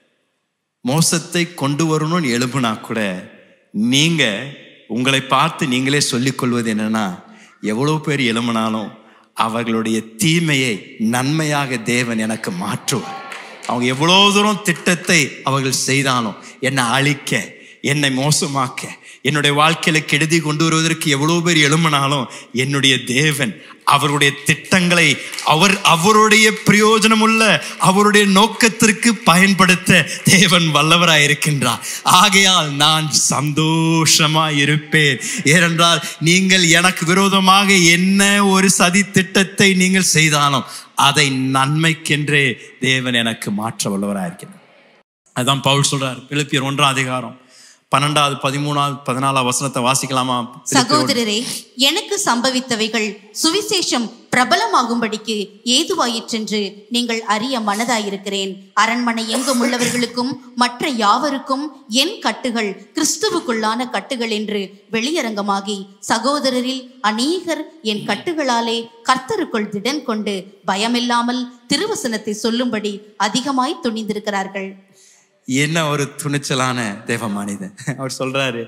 மோசத்தை கொண்டு வரணும்னு எழுப்புனா கூட நீங்க உங்களை பார்த்து நீங்களே சொல்லிக் கொள்வது என்னன்னா எவ்வளோ பேர் எழும்பினாலும் அவர்களுடைய தீமையை நன்மையாக தேவன் எனக்கு மாற்றுவார் அவங்க எவ்வளோ தூரம் திட்டத்தை அவர்கள் செய்தாலும் என்னை அழிக்க என்னை மோசமாக்க என்னுடைய வாழ்க்கையில கெடுதி கொண்டு வருவதற்கு எவ்வளவு பேர் எழும்பினாலும் என்னுடைய தேவன் அவருடைய திட்டங்களை அவர் அவருடைய பிரயோஜனமுள்ள அவருடைய நோக்கத்திற்கு பயன்படுத்த தேவன் வல்லவராய் இருக்கின்றார் ஆகையால் நான் சந்தோஷமா இருப்பேன் ஏனென்றால் நீங்கள் எனக்கு விரோதமாக என்ன ஒரு சதி திட்டத்தை நீங்கள் செய்தாலும் அதை நன்மைக்கென்றே தேவன் எனக்கு மாற்ற வல்லவராய் இருக்கின்றார் அதான் பவுல் சொல்றார் பிலிப்பியர் ஒன்றாம் அதிகாரம் பன்னெண்டாவது பதிமூணாவது பதினாலாவது வசனத்தை வாசிக்கலாமா சகோதரரே எனக்கு சம்பவித்தவைகள் சுவிசேஷம் பிரபலமாகும்படிக்கு ஏதுவாயிற்றென்று நீங்கள் அறிய மனதாயிருக்கிறேன் அரண்மனை எங்கும் உள்ளவர்களுக்கும் மற்ற யாவருக்கும் என் கட்டுகள் கிறிஸ்துவுக்குள்ளான கட்டுகள் என்று வெளியரங்கமாகி சகோதரரில் அநேகர் என் கட்டுகளாலே கர்த்தருக்குள் திடன் கொண்டு பயமில்லாமல் திருவசனத்தை சொல்லும்படி அதிகமாய் துணிந்திருக்கிறார்கள் என்ன ஒரு துணிச்சலான தேவ மனிதன் அவர் சொல்றாரு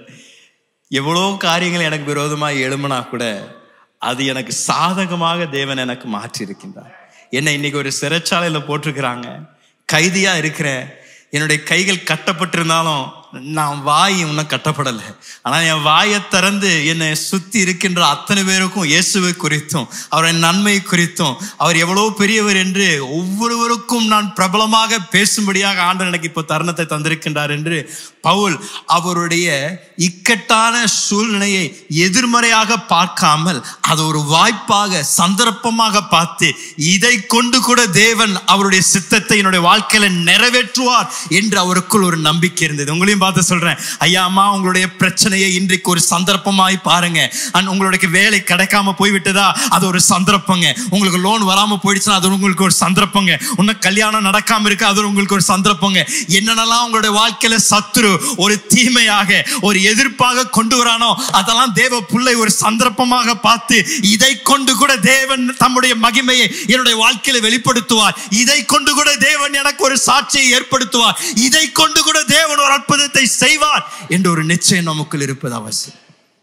எவ்வளோ காரியங்கள் எனக்கு விரோதமாக எழும்பினா கூட அது எனக்கு சாதகமாக தேவன் எனக்கு மாற்றி இருக்கின்றார் என்ன இன்னைக்கு ஒரு சிறைச்சாலையில போட்டிருக்கிறாங்க கைதியா இருக்கிறேன் என்னுடைய கைகள் கட்டப்பட்டிருந்தாலும் நான் வாய் இன்னும் கட்டப்படலை ஆனால் என் வாயை திறந்து என்னை சுத்தி இருக்கின்ற அத்தனை பேருக்கும் இயேசுவை குறித்தும் அவருடைய நன்மை குறித்தும் அவர் எவ்வளவு பெரியவர் என்று ஒவ்வொருவருக்கும் நான் பிரபலமாக பேசும்படியாக ஆண்டவர் எனக்கு இப்போ தருணத்தை தந்திருக்கின்றார் என்று பவுல் அவருடைய இக்கட்டான சூழ்நிலையை எதிர்மறையாக பார்க்காமல் அது ஒரு வாய்ப்பாக சந்தர்ப்பமாக பார்த்து இதை கொண்டு கூட தேவன் அவருடைய சித்தத்தை என்னுடைய வாழ்க்கையில நிறைவேற்றுவார் என்று அவருக்குள் ஒரு நம்பிக்கை இருந்தது உங்களையும் பார்த்து சொல்றேன் ஐயா அம்மா உங்களுடைய பிரச்சனையை இன்றைக்கு ஒரு சந்தர்ப்பமாய் பாருங்க அண்ட் உங்களுக்கு வேலை கிடைக்காம போய்விட்டதா அது ஒரு சந்தர்ப்பங்க உங்களுக்கு லோன் வராம போயிடுச்சுன்னா அது உங்களுக்கு ஒரு சந்தர்ப்பங்க இன்னும் கல்யாணம் நடக்காம இருக்கு அது உங்களுக்கு ஒரு சந்தர்ப்பங்க என்னென்னலாம் உங்களுடைய வாழ்க்கையில சத்துரு ஒரு தீமையாக ஒரு எதிர்ப்பாக கொண்டு வரானோ அதெல்லாம் தேவ பிள்ளை ஒரு சந்தர்ப்பமாக பார்த்து இதை கொண்டு கூட தேவன் தம்முடைய மகிமையை என்னுடைய வாழ்க்கையில வெளிப்படுத்துவார் இதை கொண்டு கூட தேவன் எனக்கு ஒரு சாட்சியை ஏற்படுத்துவார் இதை கொண்டு கூட தேவன் ஒரு அற்புதத்தை செய்வார் என்ற ஒரு நிச்சயம் நமக்குள் இருப்பது அவசியம்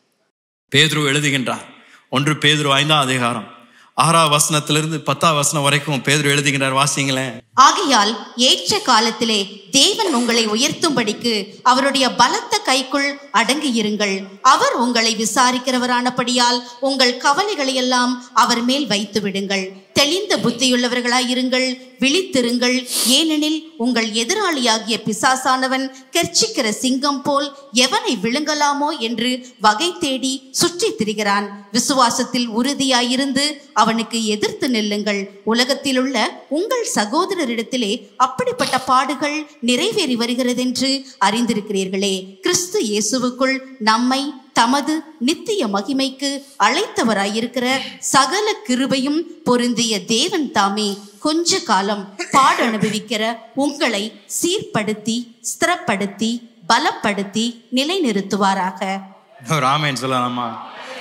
பேதுரு எழுதுகின்றார் ஒன்று பேதுரு ஐந்தாம் அதிகாரம் ஆறாம் வசனத்திலிருந்து பத்தாம் வசனம் வரைக்கும் பேதுரு எழுதுகின்றார் வாசிங்களேன் ஆகையால் ஏற்ற காலத்திலே தேவன் உங்களை உயர்த்தும்படிக்கு அவருடைய பலத்த கைக்குள் அடங்கியிருங்கள் அவர் உங்களை விசாரிக்கிறவரானபடியால் உங்கள் கவலைகளை எல்லாம் அவர் மேல் வைத்து விடுங்கள் தெளிந்த புத்தியுள்ளவர்களாயிருங்கள் விழித்திருங்கள் ஏனெனில் உங்கள் எதிராளியாகிய பிசாசானவன் கெர்ச்சிக்கிற சிங்கம் போல் எவனை விழுங்கலாமோ என்று வகை தேடி சுற்றித் திரிகிறான் விசுவாசத்தில் உறுதியாயிருந்து அவனுக்கு எதிர்த்து நில்லுங்கள் உலகத்தில் உள்ள உங்கள் சகோதரரிடத்திலே அப்படிப்பட்ட பாடுகள் நிறைவேறி வருகிறதென்று அறிந்திருக்கிறீர்களே கிறிஸ்து இயேசுவுக்குள் நம்மை தமது நித்திய மகிமைக்கு அழைத்தவராயிருக்கிற சகல கிருபையும் பொருந்திய தேவன் தாமே கொஞ்ச காலம் பாடு அனுபவிக்கிற உங்களை சீர்படுத்தி ஸ்திரப்படுத்தி பலப்படுத்தி நிலைநிறுத்துவாராக ராமேன் சொல்லலாமா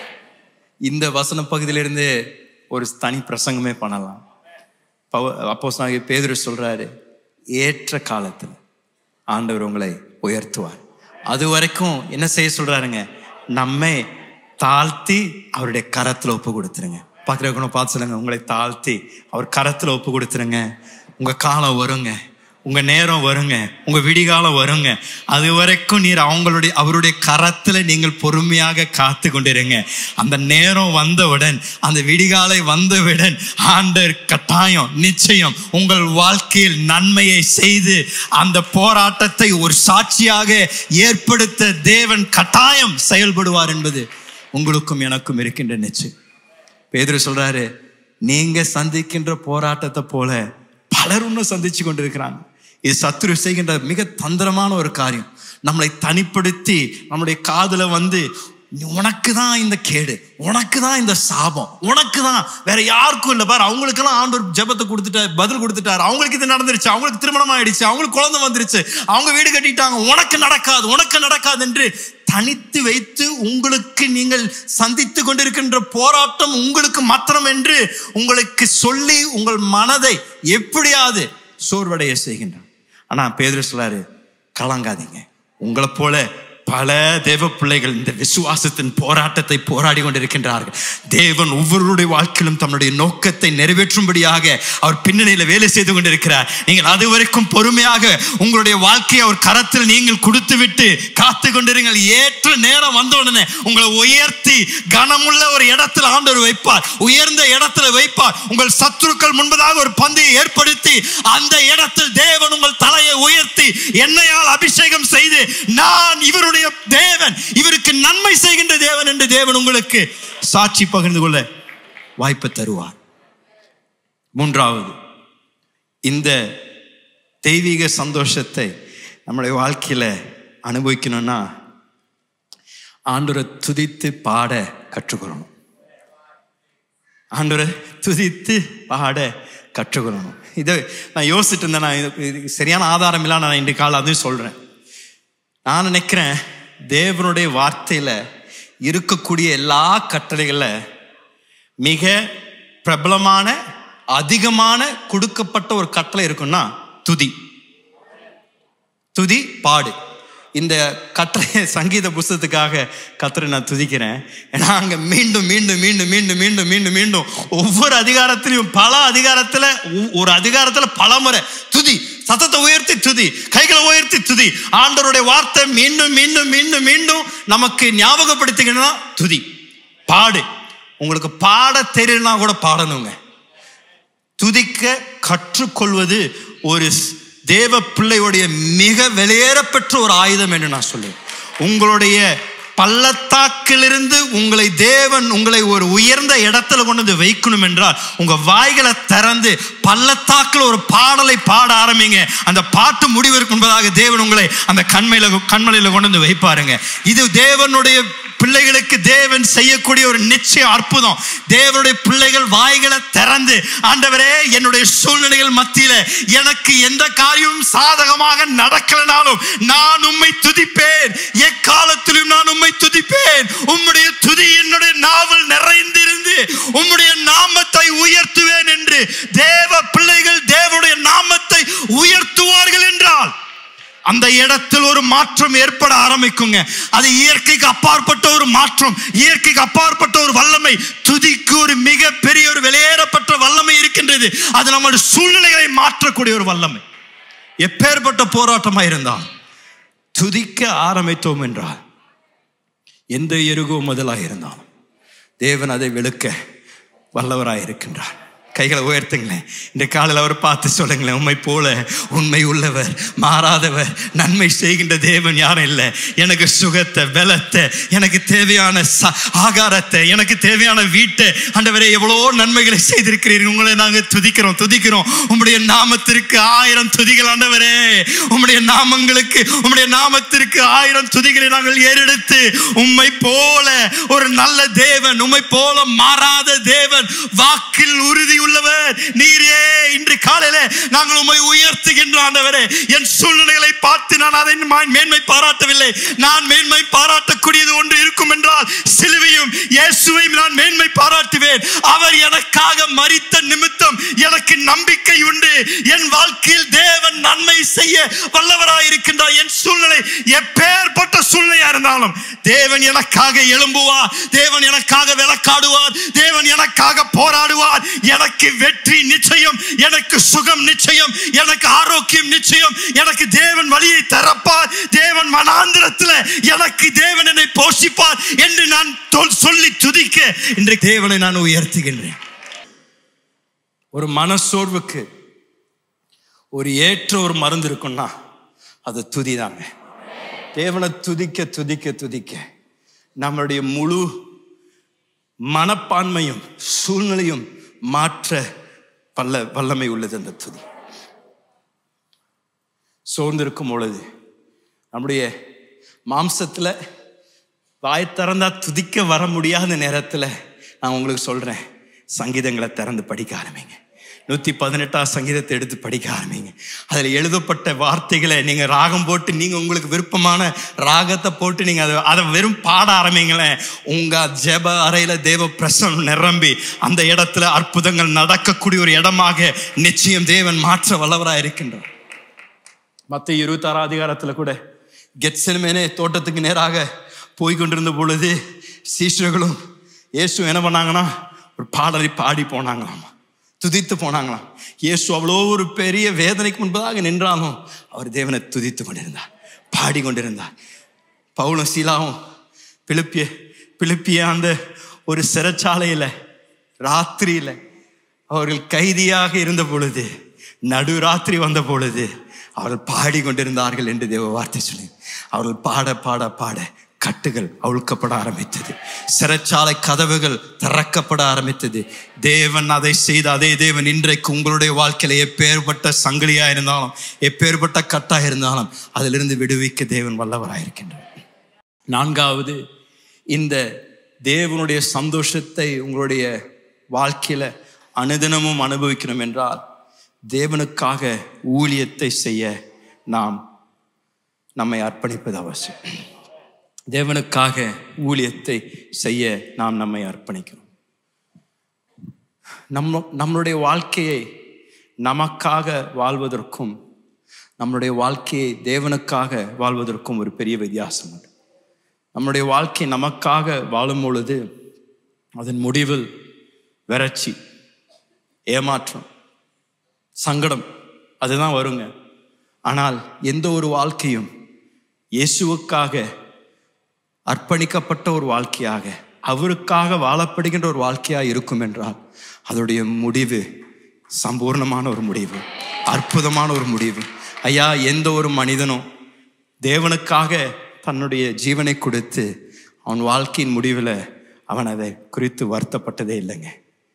இந்த வசன பகுதியிலிருந்து ஒரு தனி பிரசங்கமே பண்ணலாம் பவ அப்போ பேதுரு சொல்றாரு ஏற்ற காலத்தில் ஆண்டவர் உங்களை உயர்த்துவார் அது வரைக்கும் என்ன செய்ய சொல்றாருங்க நம்மை தாழ்த்தி அவருடைய கரத்துல ஒப்பு கொடுத்துருங்க பார்க்குறவங்க பார்த்து சொல்லுங்க உங்களை தாழ்த்தி அவர் கரத்துல ஒப்பு கொடுத்துருங்க உங்க காலம் வருங்க உங்க நேரம் வருங்க உங்க விடிகாலம் வருங்க அது வரைக்கும் நீர் அவங்களுடைய அவருடைய கரத்துல நீங்கள் பொறுமையாக காத்து கொண்டிருங்க அந்த நேரம் வந்தவுடன் அந்த விடிகாலை வந்தவுடன் ஆண்டர் கட்டாயம் நிச்சயம் உங்கள் வாழ்க்கையில் நன்மையை செய்து அந்த போராட்டத்தை ஒரு சாட்சியாக ஏற்படுத்த தேவன் கட்டாயம் செயல்படுவார் என்பது உங்களுக்கும் எனக்கும் இருக்கின்ற நிச்சயம் பேதுரு சொல்றாரு நீங்க சந்திக்கின்ற போராட்டத்தை போல பலர் இன்னும் சந்திச்சு கொண்டிருக்கிறாங்க இது சத்துரு செய்கின்ற மிக தந்திரமான ஒரு காரியம் நம்மளை தனிப்படுத்தி நம்முடைய காதுல வந்து உனக்கு தான் இந்த கேடு உனக்கு தான் இந்த சாபம் உனக்கு தான் வேற யாருக்கும் இல்லை பாரு அவங்களுக்கெல்லாம் ஆண்டவர் ஜெபத்தை கொடுத்துட்டாரு பதில் கொடுத்துட்டாரு அவங்களுக்கு இது நடந்துருச்சு அவங்களுக்கு திருமணம் ஆயிடுச்சு அவங்களுக்கு குழந்தை வந்துருச்சு அவங்க வீடு கட்டிட்டாங்க உனக்கு நடக்காது உனக்கு நடக்காது என்று தனித்து வைத்து உங்களுக்கு நீங்கள் சந்தித்து கொண்டிருக்கின்ற போராட்டம் உங்களுக்கு மாத்திரம் என்று உங்களுக்கு சொல்லி உங்கள் மனதை எப்படியாவது சோர்வடைய செய்கின்றான் ஆனா பேதுரு சொல்லாரு கலங்காதீங்க உங்களை போல பல தேவ பிள்ளைகள் இந்த விசுவாசத்தின் போராட்டத்தை போராடி கொண்டிருக்கின்றார்கள் தேவன் ஒவ்வொருடைய வாழ்க்கையிலும் தன்னுடைய நோக்கத்தை நிறைவேற்றும்படியாக அவர் பின்னணியில வேலை செய்து கொண்டிருக்கிறார் நீங்கள் அது வரைக்கும் பொறுமையாக உங்களுடைய வாழ்க்கையை அவர் கரத்தில் நீங்கள் கொடுத்து விட்டு காத்து கொண்டிருங்கள் ஏற்ற நேரம் வந்த உடனே உங்களை உயர்த்தி கனமுள்ள ஒரு இடத்துல ஆண்டவர் வைப்பார் உயர்ந்த இடத்துல வைப்பார் உங்கள் சத்துருக்கள் முன்பதாக ஒரு பந்தையை ஏற்படுத்தி அந்த இடத்தில் தேவன் உங்கள் தலையை உயர்த்தி என்னையால் அபிஷேகம் செய்து நான் இவருடைய தேவன் இவருக்கு நன்மை செய்கின்ற தேவன் என்று தேவன் உங்களுக்கு சாட்சி பகிர்ந்து கொள்ள வாய்ப்பு தருவார் மூன்றாவது இந்த தெய்வீக சந்தோஷத்தை நம்முடைய வாழ்க்கையில அனுபவிக்கணும்னா ஆண்டவரை துதித்து பாட கற்றுக்கொள்ளணும் ஆண்டவரை துதித்து பாட கற்றுக்கொள்ளணும் இதை நான் யோசிச்சுட்டு இருந்தேன் நான் இது- இது சரியான ஆதாரம் இல்லாம நான் இன்றைக்கு காலை அதையும் சொல்றேன் நான் நினைக்கிறேன் தேவனுடைய வார்த்தையில இருக்கக்கூடிய எல்லா கட்டளைகள மிக பிரபலமான அதிகமான கொடுக்கப்பட்ட ஒரு கட்டளை இருக்குன்னா துதி துதி பாடு இந்த கட்டளை சங்கீத புஸ்தகத்துக்காக கத்தரை நான் துதிக்கிறேன் ஏன்னா அங்க மீண்டும் மீண்டும் மீண்டும் மீண்டும் மீண்டும் மீண்டும் மீண்டும் ஒவ்வொரு அதிகாரத்திலையும் பல அதிகாரத்துல ஒ- ஒரு அதிகாரத்துல பல முறை துதி சத்தத்தை உயர்த்தி துதி கைகளை உயர்த்தி துதி ஆண்டவருடைய வார்த்தை மீண்டும் மீண்டும் மீண்டும் மீண்டும் நமக்கு ஞாபகப்படுத்திக்கணும்னா துதி பாடு உங்களுக்கு பாட தெரியலனா கூட பாடணுங்க துதிக்க கற்றுக்கொள்வது ஒரு ஸ்- தேவ பிள்ளையுடைய மிக வெளியேறப்பெற்ற ஒரு ஆயுதம் என்று நான் சொல்லுவேன் உங்களுடைய பள்ளத்தாக்கிலிருந்து உங்களை தேவன் உங்களை ஒரு உயர்ந்த இடத்துல கொண்டு வந்து வைக்கணும் என்றால் உங்க வாய்களை திறந்து பள்ளத்தாக்கில் ஒரு பாடலை பாட ஆரம்பிங்க அந்த பாட்டு முடிவிற்கு முன்பதாக தேவன் உங்களை அந்த கண்மையில கண்மலையில கொண்டு வந்து வைப்பாருங்க இது தேவனுடைய பிள்ளைகளுக்கு தேவன் செய்யக்கூடிய ஒரு நிச்சய அற்புதம் தேவனுடைய பிள்ளைகள் வாய்களை திறந்து ஆண்டவரே என்னுடைய சூழ்நிலைகள் மத்தியில எனக்கு எந்த காரியமும் சாதகமாக நடக்கலனாலும் நான் உம்மை துதிப்பேன் எக்காலத்திலும் நான் உம்மை துதிப்பேன் உம்முடைய துதி என்னுடைய நாவல் நிறைந்திருந்து உம்முடைய நாமத்தை உயர்த்துவேன் என்று தேவ பிள்ளைகள் தேவனுடைய நாமத்தை உயர்த்துவார்கள் என்றால் அந்த இடத்தில் ஒரு மாற்றம் ஏற்பட ஆரம்பிக்குங்க அது இயற்கைக்கு அப்பாற்பட்ட ஒரு மாற்றம் இயற்கைக்கு அப்பாற்பட்ட ஒரு வல்லமை துதிக்கு ஒரு மிக பெரிய ஒரு வெளியேறப்பட்ட வல்லமை இருக்கின்றது அது நம்முடைய சூழ்நிலைகளை மாற்றக்கூடிய ஒரு வல்லமை எப்பேற்பட்ட போராட்டமா இருந்தால் துதிக்க ஆரம்பித்தோம் என்றால் எந்த எருகோ முதலாக இருந்தாலும் தேவன் அதை வெளுக்க வல்லவராய் இருக்கின்றார் கைகளை உயர்த்துங்களேன் இந்த காலையில் அவர் பார்த்து சொல்லுங்களேன் உண்மை போல உண்மை உள்ளவர் மாறாதவர் நன்மை செய்கின்ற தேவன் யாரும் இல்லை எனக்கு சுகத்தை பலத்தை எனக்கு தேவையான ச- ஆகாரத்தை எனக்கு தேவையான வீட்டை ஆண்டவரே எவ்வளோ நன்மைகளை செய்திருக்கிறீர்கள் உங்களை நாங்கள் துதிக்கிறோம் துதிக்கிறோம் உம்முடைய நாமத்திற்கு ஆயிரம் துதிகள் ஆண்டவரே உம்முடைய நாமங்களுக்கு உம்முடைய நாமத்திற்கு ஆயிரம் துதிகளை நாங்கள் ஏறெடுத்து உம்மை போல ஒரு நல்ல தேவன் உம்மை போல மாறாத தேவன் வாக்கில் உறுதி உள்ளவர் நீரே இன்று காலையில நாங்கள் உம்மை உயர்த்துகின்ற ஆண்டவரே என் சூழ்நிலைகளை பார்த்து நான் அதை மா- மேன்மை பாராட்டவில்லை நான் மேன்மை பாராட்டக்கூடியது ஒன்று இருக்கும் என்றால் சிலுவையும் இயேசுவையும் நான் மேன்மை பாராட்டுவேன் அவர் எனக்காக மரித்த நிமித்தம் எனக்கு நம்பிக்கை உண்டு என் வாழ்க்கையில் தேவன் நன்மை செய்ய வல்லவராய் இருக்கின்றார் என் சூழ்நிலை எப்பேற்பட்ட சூழ்நிலையா இருந்தாலும் தேவன் எனக்காக எழும்புவார் தேவன் எனக்காக விளக்காடுவார் தேவன் எனக்காக போராடுவார் எனக்கு வெற்றி நிச்சயம் எனக்கு சுகம் நிச்சயம் எனக்கு ஆரோக்கியம் நிச்சயம் எனக்கு தேவன் வழியை திறப்பார் தேவன் மனாந்திரத்தில் எனக்கு தேவன் என்னை போஷிப்பார் என்று நான் தொல்- சொல்லி துதிக்க இன்றைக்கு தேவனை நான் உயர்த்துகின்றேன் ஒரு மனசோர்வுக்கு ஒரு ஏற்ற ஒரு மருந்து இருக்கும்னா அது துதிதாங்க தேவனை துதிக்க துதிக்க துதிக்க நம்மளுடைய முழு மனப்பான்மையும் சூழ்நிலையும் மாற்ற பல்ல வல்லமை உள்ளது அந்த துதி சோர்ந்திருக்கும் பொழுது நம்முடைய மாம்சத்துல வாய் திறந்தா துதிக்க வர முடியாத நேரத்துல நான் உங்களுக்கு சொல்றேன் சங்கீதங்களை திறந்து படிக்க ஆரம்பிங்க நூத்தி பதினெட்டாம் சங்கீதத்தை எடுத்து படிக்க ஆரம்பிங்க அதுல எழுதப்பட்ட வார்த்தைகளை நீங்க ராகம் போட்டு நீங்க உங்களுக்கு விருப்பமான ராகத்தை போட்டு நீங்க அதை அதை வெறும் பாட ஆரம்பிங்களேன் உங்க ஜெப அறையில தேவ பிரசனம் நிரம்பி அந்த இடத்துல அற்புதங்கள் நடக்கக்கூடிய ஒரு இடமாக நிச்சயம் தேவன் மாற்ற வல்லவராக இருக்கின்றார் மத்த இருபத்தாறாம் அதிகாரத்துல கூட கெட்செல்மேனே தோட்டத்துக்கு நேராக போய் கொண்டிருந்த பொழுது சீஷர்களும் இயேசு என்ன பண்ணாங்கன்னா ஒரு பாடலை பாடி போனாங்களாம் துதித்து போனாங்களாம் இயேசு அவ்வளோ ஒரு பெரிய வேதனைக்கு முன்பதாக நின்றாலும் அவர் தேவனை துதித்து கொண்டிருந்தார் பாடி கொண்டிருந்தார் பவுலும் சீலாவும் பிலிப்பிய பிலிப்பிய அந்த ஒரு சிறைச்சாலையில ராத்திரியில அவர்கள் கைதியாக இருந்த பொழுது நடுராத்திரி வந்த பொழுது அவர்கள் பாடி கொண்டிருந்தார்கள் என்று தேவ வார்த்தை சொல்லி அவர்கள் பாட பாட பாட கட்டுகள் அவிழ்க்கப்பட ஆரம்பித்தது சிறைச்சாலை கதவுகள் திறக்கப்பட ஆரம்பித்தது தேவன் அதை செய்த அதே தேவன் இன்றைக்கு உங்களுடைய வாழ்க்கையில எப்பேற்பட்ட சங்கிலியா இருந்தாலும் எப்பேற்பட்ட கட்டா இருந்தாலும் அதிலிருந்து விடுவிக்க தேவன் வல்லவராயிருக்கின்றார் நான்காவது இந்த தேவனுடைய சந்தோஷத்தை உங்களுடைய வாழ்க்கையில அனுதினமும் அனுபவிக்கணும் என்றால் தேவனுக்காக ஊழியத்தை செய்ய நாம் நம்மை அர்ப்பணிப்பது அவசியம் தேவனுக்காக ஊழியத்தை செய்ய நாம் நம்மை அர்ப்பணிக்கிறோம் நம்ம நம்மளுடைய வாழ்க்கையை நமக்காக வாழ்வதற்கும் நம்மளுடைய வாழ்க்கையை தேவனுக்காக வாழ்வதற்கும் ஒரு பெரிய வித்தியாசம் உண்டு நம்முடைய வாழ்க்கை நமக்காக வாழும் பொழுது அதன் முடிவில் வறட்சி ஏமாற்றம் சங்கடம் அதுதான் வருங்க ஆனால் எந்த ஒரு வாழ்க்கையும் இயேசுவுக்காக அர்ப்பணிக்கப்பட்ட ஒரு வாழ்க்கையாக அவருக்காக வாழப்படுகின்ற ஒரு வாழ்க்கையாக இருக்கும் என்றால் அதோடைய முடிவு சம்பூர்ணமான ஒரு முடிவு அற்புதமான ஒரு முடிவு ஐயா எந்த ஒரு மனிதனும் தேவனுக்காக தன்னுடைய ஜீவனை கொடுத்து அவன் வாழ்க்கையின் முடிவில் அவன் அதை குறித்து வருத்தப்பட்டதே இல்லைங்க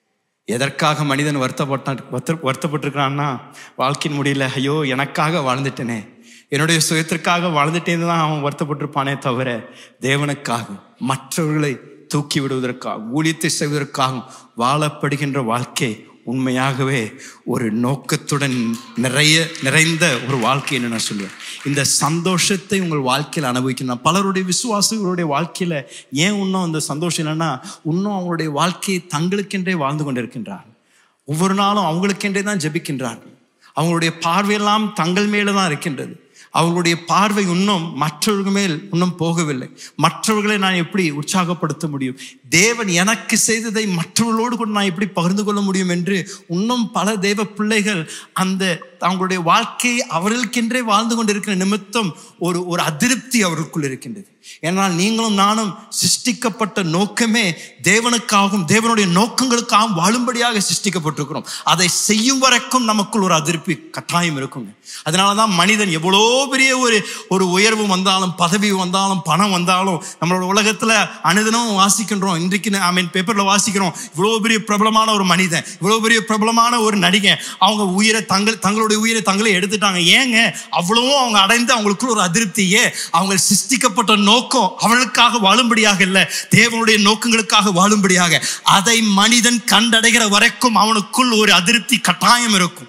எதற்காக மனிதன் வருத்தப்பட்டான் வருத்த வருத்தப்பட்டிருக்கிறான்னா வாழ்க்கையின் முடியல ஐயோ எனக்காக வாழ்ந்துட்டேனே என்னுடைய சுயத்திற்காக வாழ்ந்துட்டேன்னு தான் அவன் வருத்தப்பட்டிருப்பானே தவிர தேவனுக்காக மற்றவர்களை தூக்கி விடுவதற்காக ஊழியத்தை செய்வதற்காக வாழப்படுகின்ற வாழ்க்கை உண்மையாகவே ஒரு நோக்கத்துடன் நிறைய நிறைந்த ஒரு வாழ்க்கை என்று நான் சொல்லுவேன் இந்த சந்தோஷத்தை உங்கள் வாழ்க்கையில் அனுபவிக்கணும் பலருடைய விசுவாசிகளுடைய வாழ்க்கையில ஏன் இன்னும் அந்த சந்தோஷம் இல்லைன்னா இன்னும் அவங்களுடைய வாழ்க்கையை தங்களுக்கென்றே வாழ்ந்து கொண்டிருக்கின்றார் ஒவ்வொரு நாளும் அவங்களுக்கென்றே தான் ஜெபிக்கின்றார்கள் அவங்களுடைய பார்வையெல்லாம் தங்கள் மேலே தான் இருக்கின்றது அவர்களுடைய பார்வை இன்னும் மற்றவர்கள் மேல் இன்னும் போகவில்லை மற்றவர்களை நான் எப்படி உற்சாகப்படுத்த முடியும் தேவன் எனக்கு செய்ததை மற்றவர்களோடு கூட நான் எப்படி பகிர்ந்து கொள்ள முடியும் என்று இன்னும் பல தேவ பிள்ளைகள் அந்த அவங்களுடைய வாழ்க்கையை அவர்களுக்கென்றே வாழ்ந்து கொண்டிருக்கிற நிமித்தம் ஒரு ஒரு அதிருப்தி அவர்களுக்குள் இருக்கின்றது ஏனால் நீங்களும் நானும் சிருஷ்டிக்கப்பட்ட நோக்கமே தேவனுக்காகவும் தேவனுடைய நோக்கங்களுக்காகவும் வாழும்படியாக சிருஷ்டிக்கப்பட்டிருக்கிறோம் அதை செய்யும் வரைக்கும் நமக்குள் ஒரு அதிருப்தி கட்டாயம் இருக்குங்க அதனாலதான் மனிதன் எவ்வளோ பெரிய ஒரு ஒரு உயர்வு வந்தாலும் பதவி வந்தாலும் பணம் வந்தாலும் நம்மளோட உலகத்துல அனுதினம் வாசிக்கின்றோம் இன்றைக்கு ஐ மீன் பேப்பர்ல வாசிக்கிறோம் இவ்வளோ பெரிய பிரபலமான ஒரு மனிதன் இவ்வளோ பெரிய பிரபலமான ஒரு நடிகை அவங்க உயிரை தங்கள் தங்களுடைய உயிரை தங்களே எடுத்துட்டாங்க ஏங்க அவ்வளவும் அவங்க அடைந்து அவங்களுக்குள்ள ஒரு அதிருப்தியே அவங்க சிருஷ்டிக்கப்பட்ட நோக்கம் அவளுக்காக வாழும்படியாக இல்லை தேவனுடைய நோக்கங்களுக்காக வாழும்படியாக அதை மனிதன் கண்டடைகிற வரைக்கும் அவனுக்குள் ஒரு அதிருப்தி கட்டாயம் இருக்கும்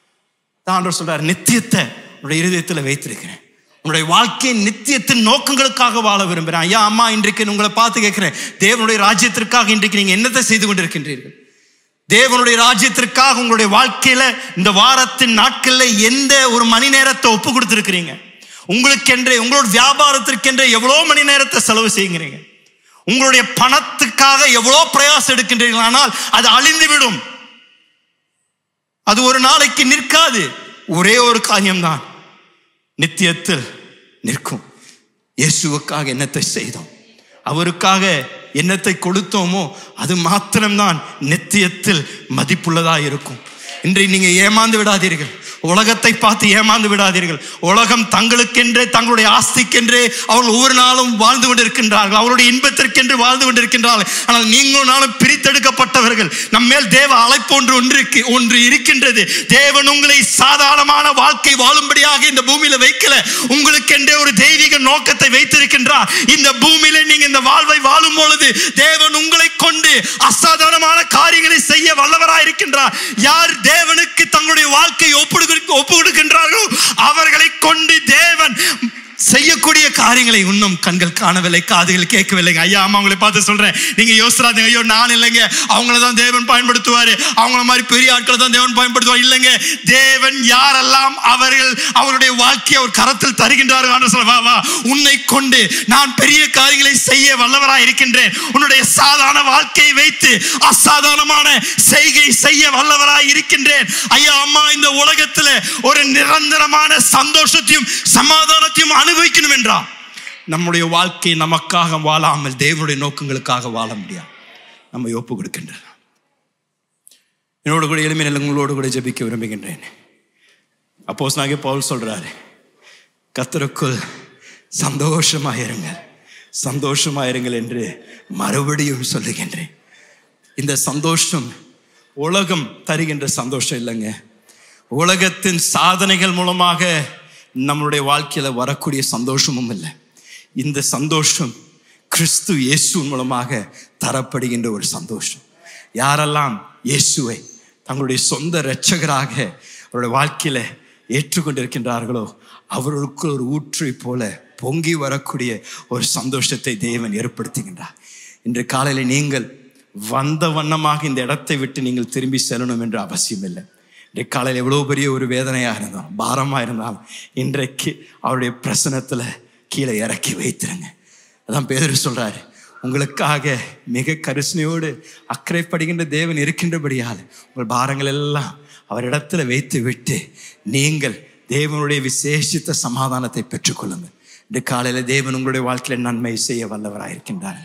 தான் ஆண்டவர் சொல்றார் நித்தியத்தை உன்னுடைய இருதயத்தில் வைத்திருக்கிறேன் உன்னுடைய வாழ்க்கையின் நித்தியத்தின் நோக்கங்களுக்காக வாழ விரும்புகிறேன் ஐயா அம்மா இன்றைக்கு உங்களை பார்த்து கேட்கிறேன் தேவனுடைய ராஜ்யத்திற்காக இன்றைக்கு நீங்க என்னத்தை செய்து கொண்டிருக்கின்றீர்கள் தேவனுடைய ராஜ்யத்திற்காக உங்களுடைய வாழ்க்கையில இந்த வாரத்தின் நாட்கள்ல எந்த ஒரு மணி நேரத்தை ஒப்பு கொடுத்துருக்கிறீங்க உங்களுக்கென்றே உங்களோட வியாபாரத்திற்கென்றே எவ்வளோ மணி நேரத்தை செலவு செய்யுங்கிறீங்க உங்களுடைய பணத்துக்காக எவ்வளோ பிரயாசம் எடுக்கின்றீர்கள் ஆனால் அது அழிந்துவிடும் அது ஒரு நாளைக்கு நிற்காது ஒரே ஒரு காரியம்தான் நித்தியத்தில் நிற்கும் இயேசுவுக்காக என்னத்தை செய்தோம் அவருக்காக என்னத்தை கொடுத்தோமோ அது மாத்திரம்தான் நித்தியத்தில் மதிப்புள்ளதா இருக்கும் இன்றைக்கு நீங்க ஏமாந்து விடாதீர்கள் உலகத்தை பார்த்து ஏமாந்து விடாதீர்கள் உலகம் தங்களுக்கென்றே தங்களுடைய ஆஸ்திக்கென்றே அவர்கள் ஒவ்வொரு நாளும் வாழ்ந்து கொண்டிருக்கின்றார்கள் அவருடைய இன்பத்திற்கென்று வாழ்ந்து கொண்டிருக்கின்றார்கள் ஆனால் நீங்களும் நாளும் பிரித்தெடுக்கப்பட்டவர்கள் நம்ம மேல் தேவ அழைப்பு ஒன்று ஒன்று இருக்கு ஒன்று இருக்கின்றது தேவன் உங்களை சாதாரணமான வாழ்க்கை வாழும்படியாக இந்த பூமியில வைக்கல உங்களுக்கென்றே ஒரு தெய்வீக நோக்கத்தை வைத்திருக்கின்றார் இந்த பூமியில நீங்க இந்த வாழ்வை வாழும் பொழுது தேவன் உங்களை கொண்டு அசாதாரணமான காரியங்களை செய்ய வல்லவராய் இருக்கின்றார் யார் தேவனுக்கு தங்களுடைய வாழ்க்கையை ஒப்பு ஒப்பு கொடுக்கின்றார்களோ அவர்களை கொண்டு தேவன் செய்யக்கூடிய காரியங்களை இன்னும் கண்கள் காணவில்லை காதுகள் கேட்கவில்லைங்க ஐயா அம்மா உங்களை பார்த்து சொல்றேன் நீங்க யோசிராதீங்க ஐயோ நான் இல்லைங்க அவங்கள தான் தேவன் பயன்படுத்துவாரு அவங்கள மாதிரி பெரிய ஆட்களை தான் தேவன் பயன்படுத்துவார் இல்லைங்க தேவன் யாரெல்லாம் அவர்கள் அவருடைய வாழ்க்கையை அவர் கரத்தில் தருகின்றார்கள் சொல்ல வா வா உன்னை கொண்டு நான் பெரிய காரியங்களை செய்ய வல்லவராய் இருக்கின்றேன் உன்னுடைய சாதாரண வாழ்க்கையை வைத்து அசாதாரணமான செய்கை செய்ய வல்லவராய் இருக்கின்றேன் ஐயா அம்மா இந்த உலகத்துல ஒரு நிரந்தரமான சந்தோஷத்தையும் சமாதானத்தையும் அனுபவிக்கணும் என்றா நம்முடைய வாழ்க்கை நமக்காக வாழாமல் தேவனுடைய நோக்கங்களுக்காக வாழ முடியாது நம்ம ஒப்பு கொடுக்கின்றோம் என்னோட கூட எளிமை உங்களோடு கூட ஜெபிக்க விரும்புகின்றேன் அப்போஸ் நாங்க பவுல் சொல்றாரு கத்தருக்குள் சந்தோஷமாயிருங்கள் சந்தோஷமாயிருங்கள் என்று மறுபடியும் சொல்லுகின்றேன் இந்த சந்தோஷம் உலகம் தருகின்ற சந்தோஷம் இல்லைங்க உலகத்தின் சாதனைகள் மூலமாக நம்மளுடைய வாழ்க்கையில வரக்கூடிய சந்தோஷமும் இல்லை இந்த சந்தோஷம் கிறிஸ்து இயேசுவின் மூலமாக தரப்படுகின்ற ஒரு சந்தோஷம் யாரெல்லாம் இயேசுவை தங்களுடைய சொந்த இரட்சகராக அவருடைய வாழ்க்கையில ஏற்றுக்கொண்டிருக்கின்றார்களோ அவர்களுக்கு ஒரு ஊற்றை போல பொங்கி வரக்கூடிய ஒரு சந்தோஷத்தை தேவன் ஏற்படுத்துகின்றார் இன்று காலையில் நீங்கள் வந்த வண்ணமாக இந்த இடத்தை விட்டு நீங்கள் திரும்பி செல்லணும் என்ற அவசியம் இல்லை இன்றைக்கு காலையில் எவ்வளோ பெரிய ஒரு வேதனையாக இருந்தாலும் பாரமாக இருந்தாலும் இன்றைக்கு அவருடைய பிரசனத்தில் கீழே இறக்கி வைத்திருங்க அதான் பேதர் சொல்றாரு உங்களுக்காக மிக கரிசனையோடு அக்கறைப்படுகின்ற தேவன் இருக்கின்றபடியால் உங்கள் பாரங்கள் எல்லாம் அவரிடத்துல வைத்து விட்டு நீங்கள் தேவனுடைய விசேஷித்த சமாதானத்தை பெற்றுக்கொள்ளுங்கள் இந்த காலையில் தேவன் உங்களுடைய வாழ்க்கையில நன்மை செய்ய வல்லவராக இருக்கின்றார்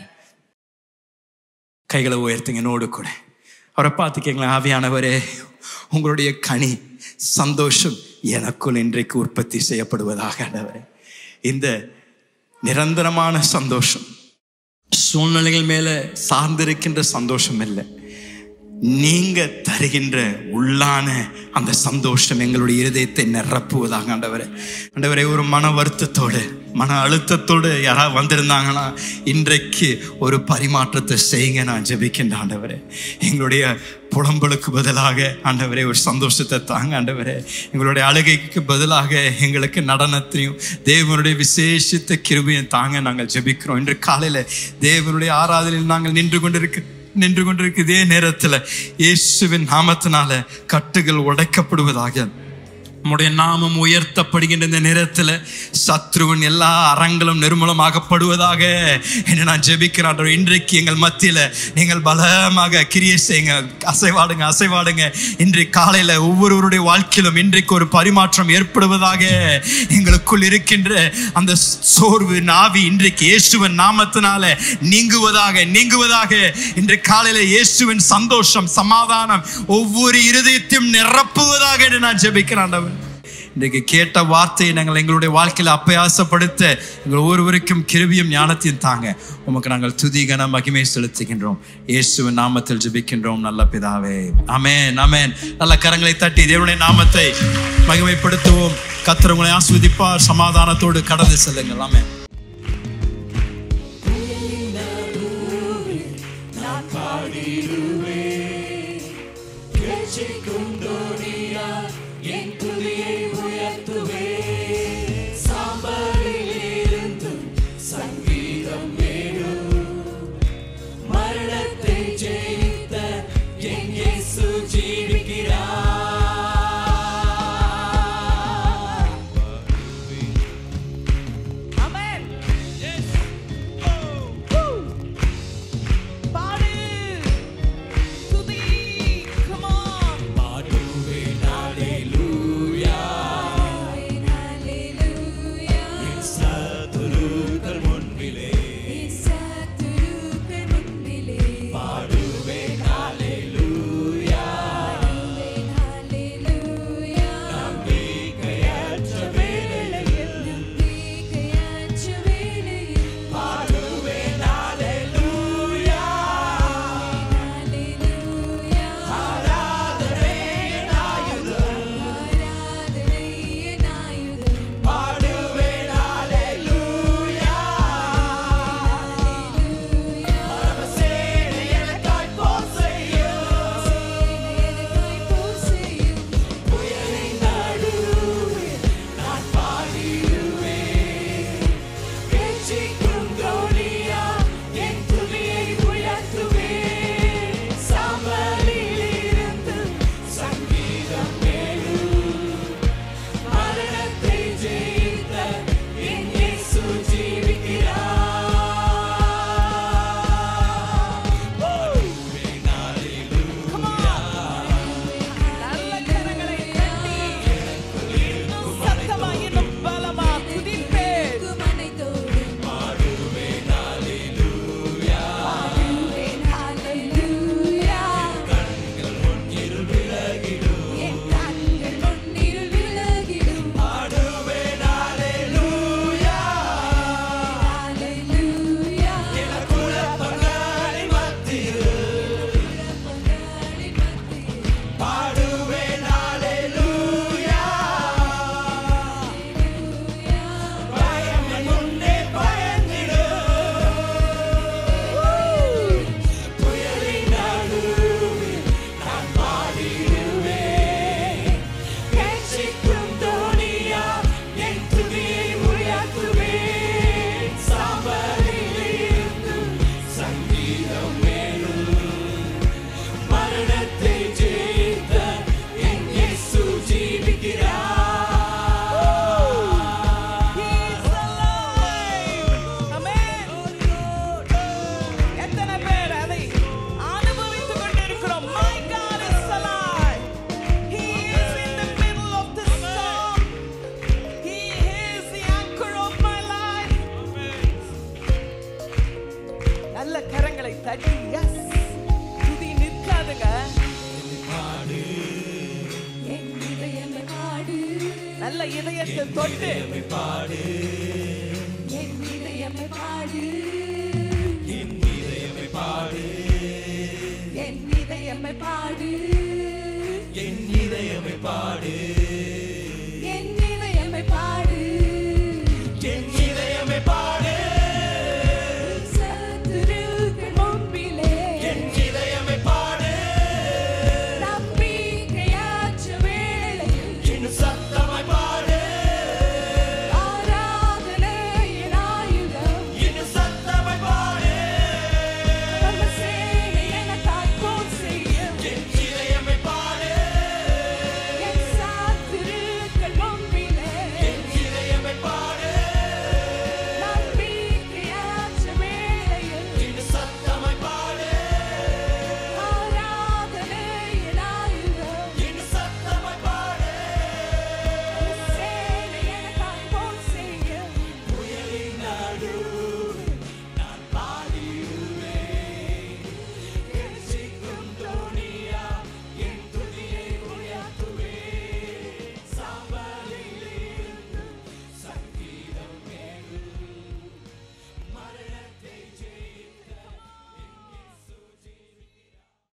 கைகளை உயர்த்துங்க என்னோடு கூட அவரை பார்த்துக்கீங்களா ஆவியானவரே உங்களுடைய கனி சந்தோஷம் எனக்குள் இன்றைக்கு உற்பத்தி செய்யப்படுவதாக ஆண்டவரே இந்த நிரந்தரமான சந்தோஷம் சூழ்நிலைகள் மேல சார்ந்திருக்கின்ற சந்தோஷம் இல்லை நீங்க தருகின்ற உள்ளான அந்த சந்தோஷம் எங்களுடைய இருதயத்தை நிரப்புவதாக ஆண்டவரே ஆண்டவரே ஒரு மன வருத்தத்தோடு மன அழுத்தத்தோடு யாராவது வந்திருந்தாங்கன்னா இன்றைக்கு ஒரு பரிமாற்றத்தை செய்யுங்க நான் ஜெபிக்கின்ற ஆண்டவரே எங்களுடைய புலம்பலுக்கு பதிலாக ஆண்டவரே ஒரு சந்தோஷத்தை தாங்க ஆண்டவரே எங்களுடைய அழுகைக்கு பதிலாக எங்களுக்கு நடனத்தையும் தேவனுடைய விசேஷித்த கிருபையும் தாங்க நாங்கள் ஜெபிக்கிறோம் இன்று காலையில தேவனுடைய ஆராதனையில் நாங்கள் நின்று கொண்டிருக்க நின்று கொண்டிருக்க இதே நேரத்தில் இயேசுவின் நாமத்தினால கட்டுகள் உடைக்கப்படுவதாக உம்முடைய நாமம் உயர்த்தப்படுகின்ற இந்த நேரத்தில் சத்ருவின் எல்லா அறங்களும் நிர்மூலமாகப்படுவதாக என்று நான் ஜெபிக்கிறேன் இன்றைக்கு எங்கள் மத்தியில் நீங்கள் பலமாக கிரியை செய்யுங்க அசைவாடுங்க அசைவாடுங்க இன்றைக்கு காலையில் ஒவ்வொருவருடைய வாழ்க்கையிலும் இன்றைக்கு ஒரு பரிமாற்றம் ஏற்படுவதாக எங்களுக்குள் இருக்கின்ற அந்த சோர்வு நாவி இன்றைக்கு இயேசுவின் நாமத்தினால நீங்குவதாக நீங்குவதாக இன்று காலையில் இயேசுவின் சந்தோஷம் சமாதானம் ஒவ்வொரு இருதயத்தையும் நிரப்புவதாக என்று நான் ஜெபிக்கிறேன் ஆண்டவர் இன்றைக்கு கேட்ட வார்த்தையை நாங்கள் எங்களுடைய வாழ்க்கையில் அப்பயாசப்படுத்த எங்கள் ஒவ்வொருவருக்கும் கிருபியும் ஞானத்தையும் தாங்க உமக்கு நாங்கள் துதிகன மகிமை செலுத்துகின்றோம் இயேசுவின் நாமத்தில் ஜெபிக்கின்றோம் நல்ல பிதாவே அமேன் அமேன் நல்ல கரங்களை தட்டி தேவனுடைய நாமத்தை மகிமைப்படுத்துவோம் கத்தர் உங்களை ஆஸ்வதிப்பார் சமாதானத்தோடு கடந்து செல்லுங்கள் ஆமென் மரணத்தை ஜெயித்த என் இயேசு ஜீவிக்கிறார் ஆமென் பாடு துதி come on பாடுவேன் ஹalleluya நல்ல இதயத்தை தொட்டு பாடு என் இதயமை பாடு என் இதயமே பாடு என் இதயமை பாடு என் இதயமே பாடு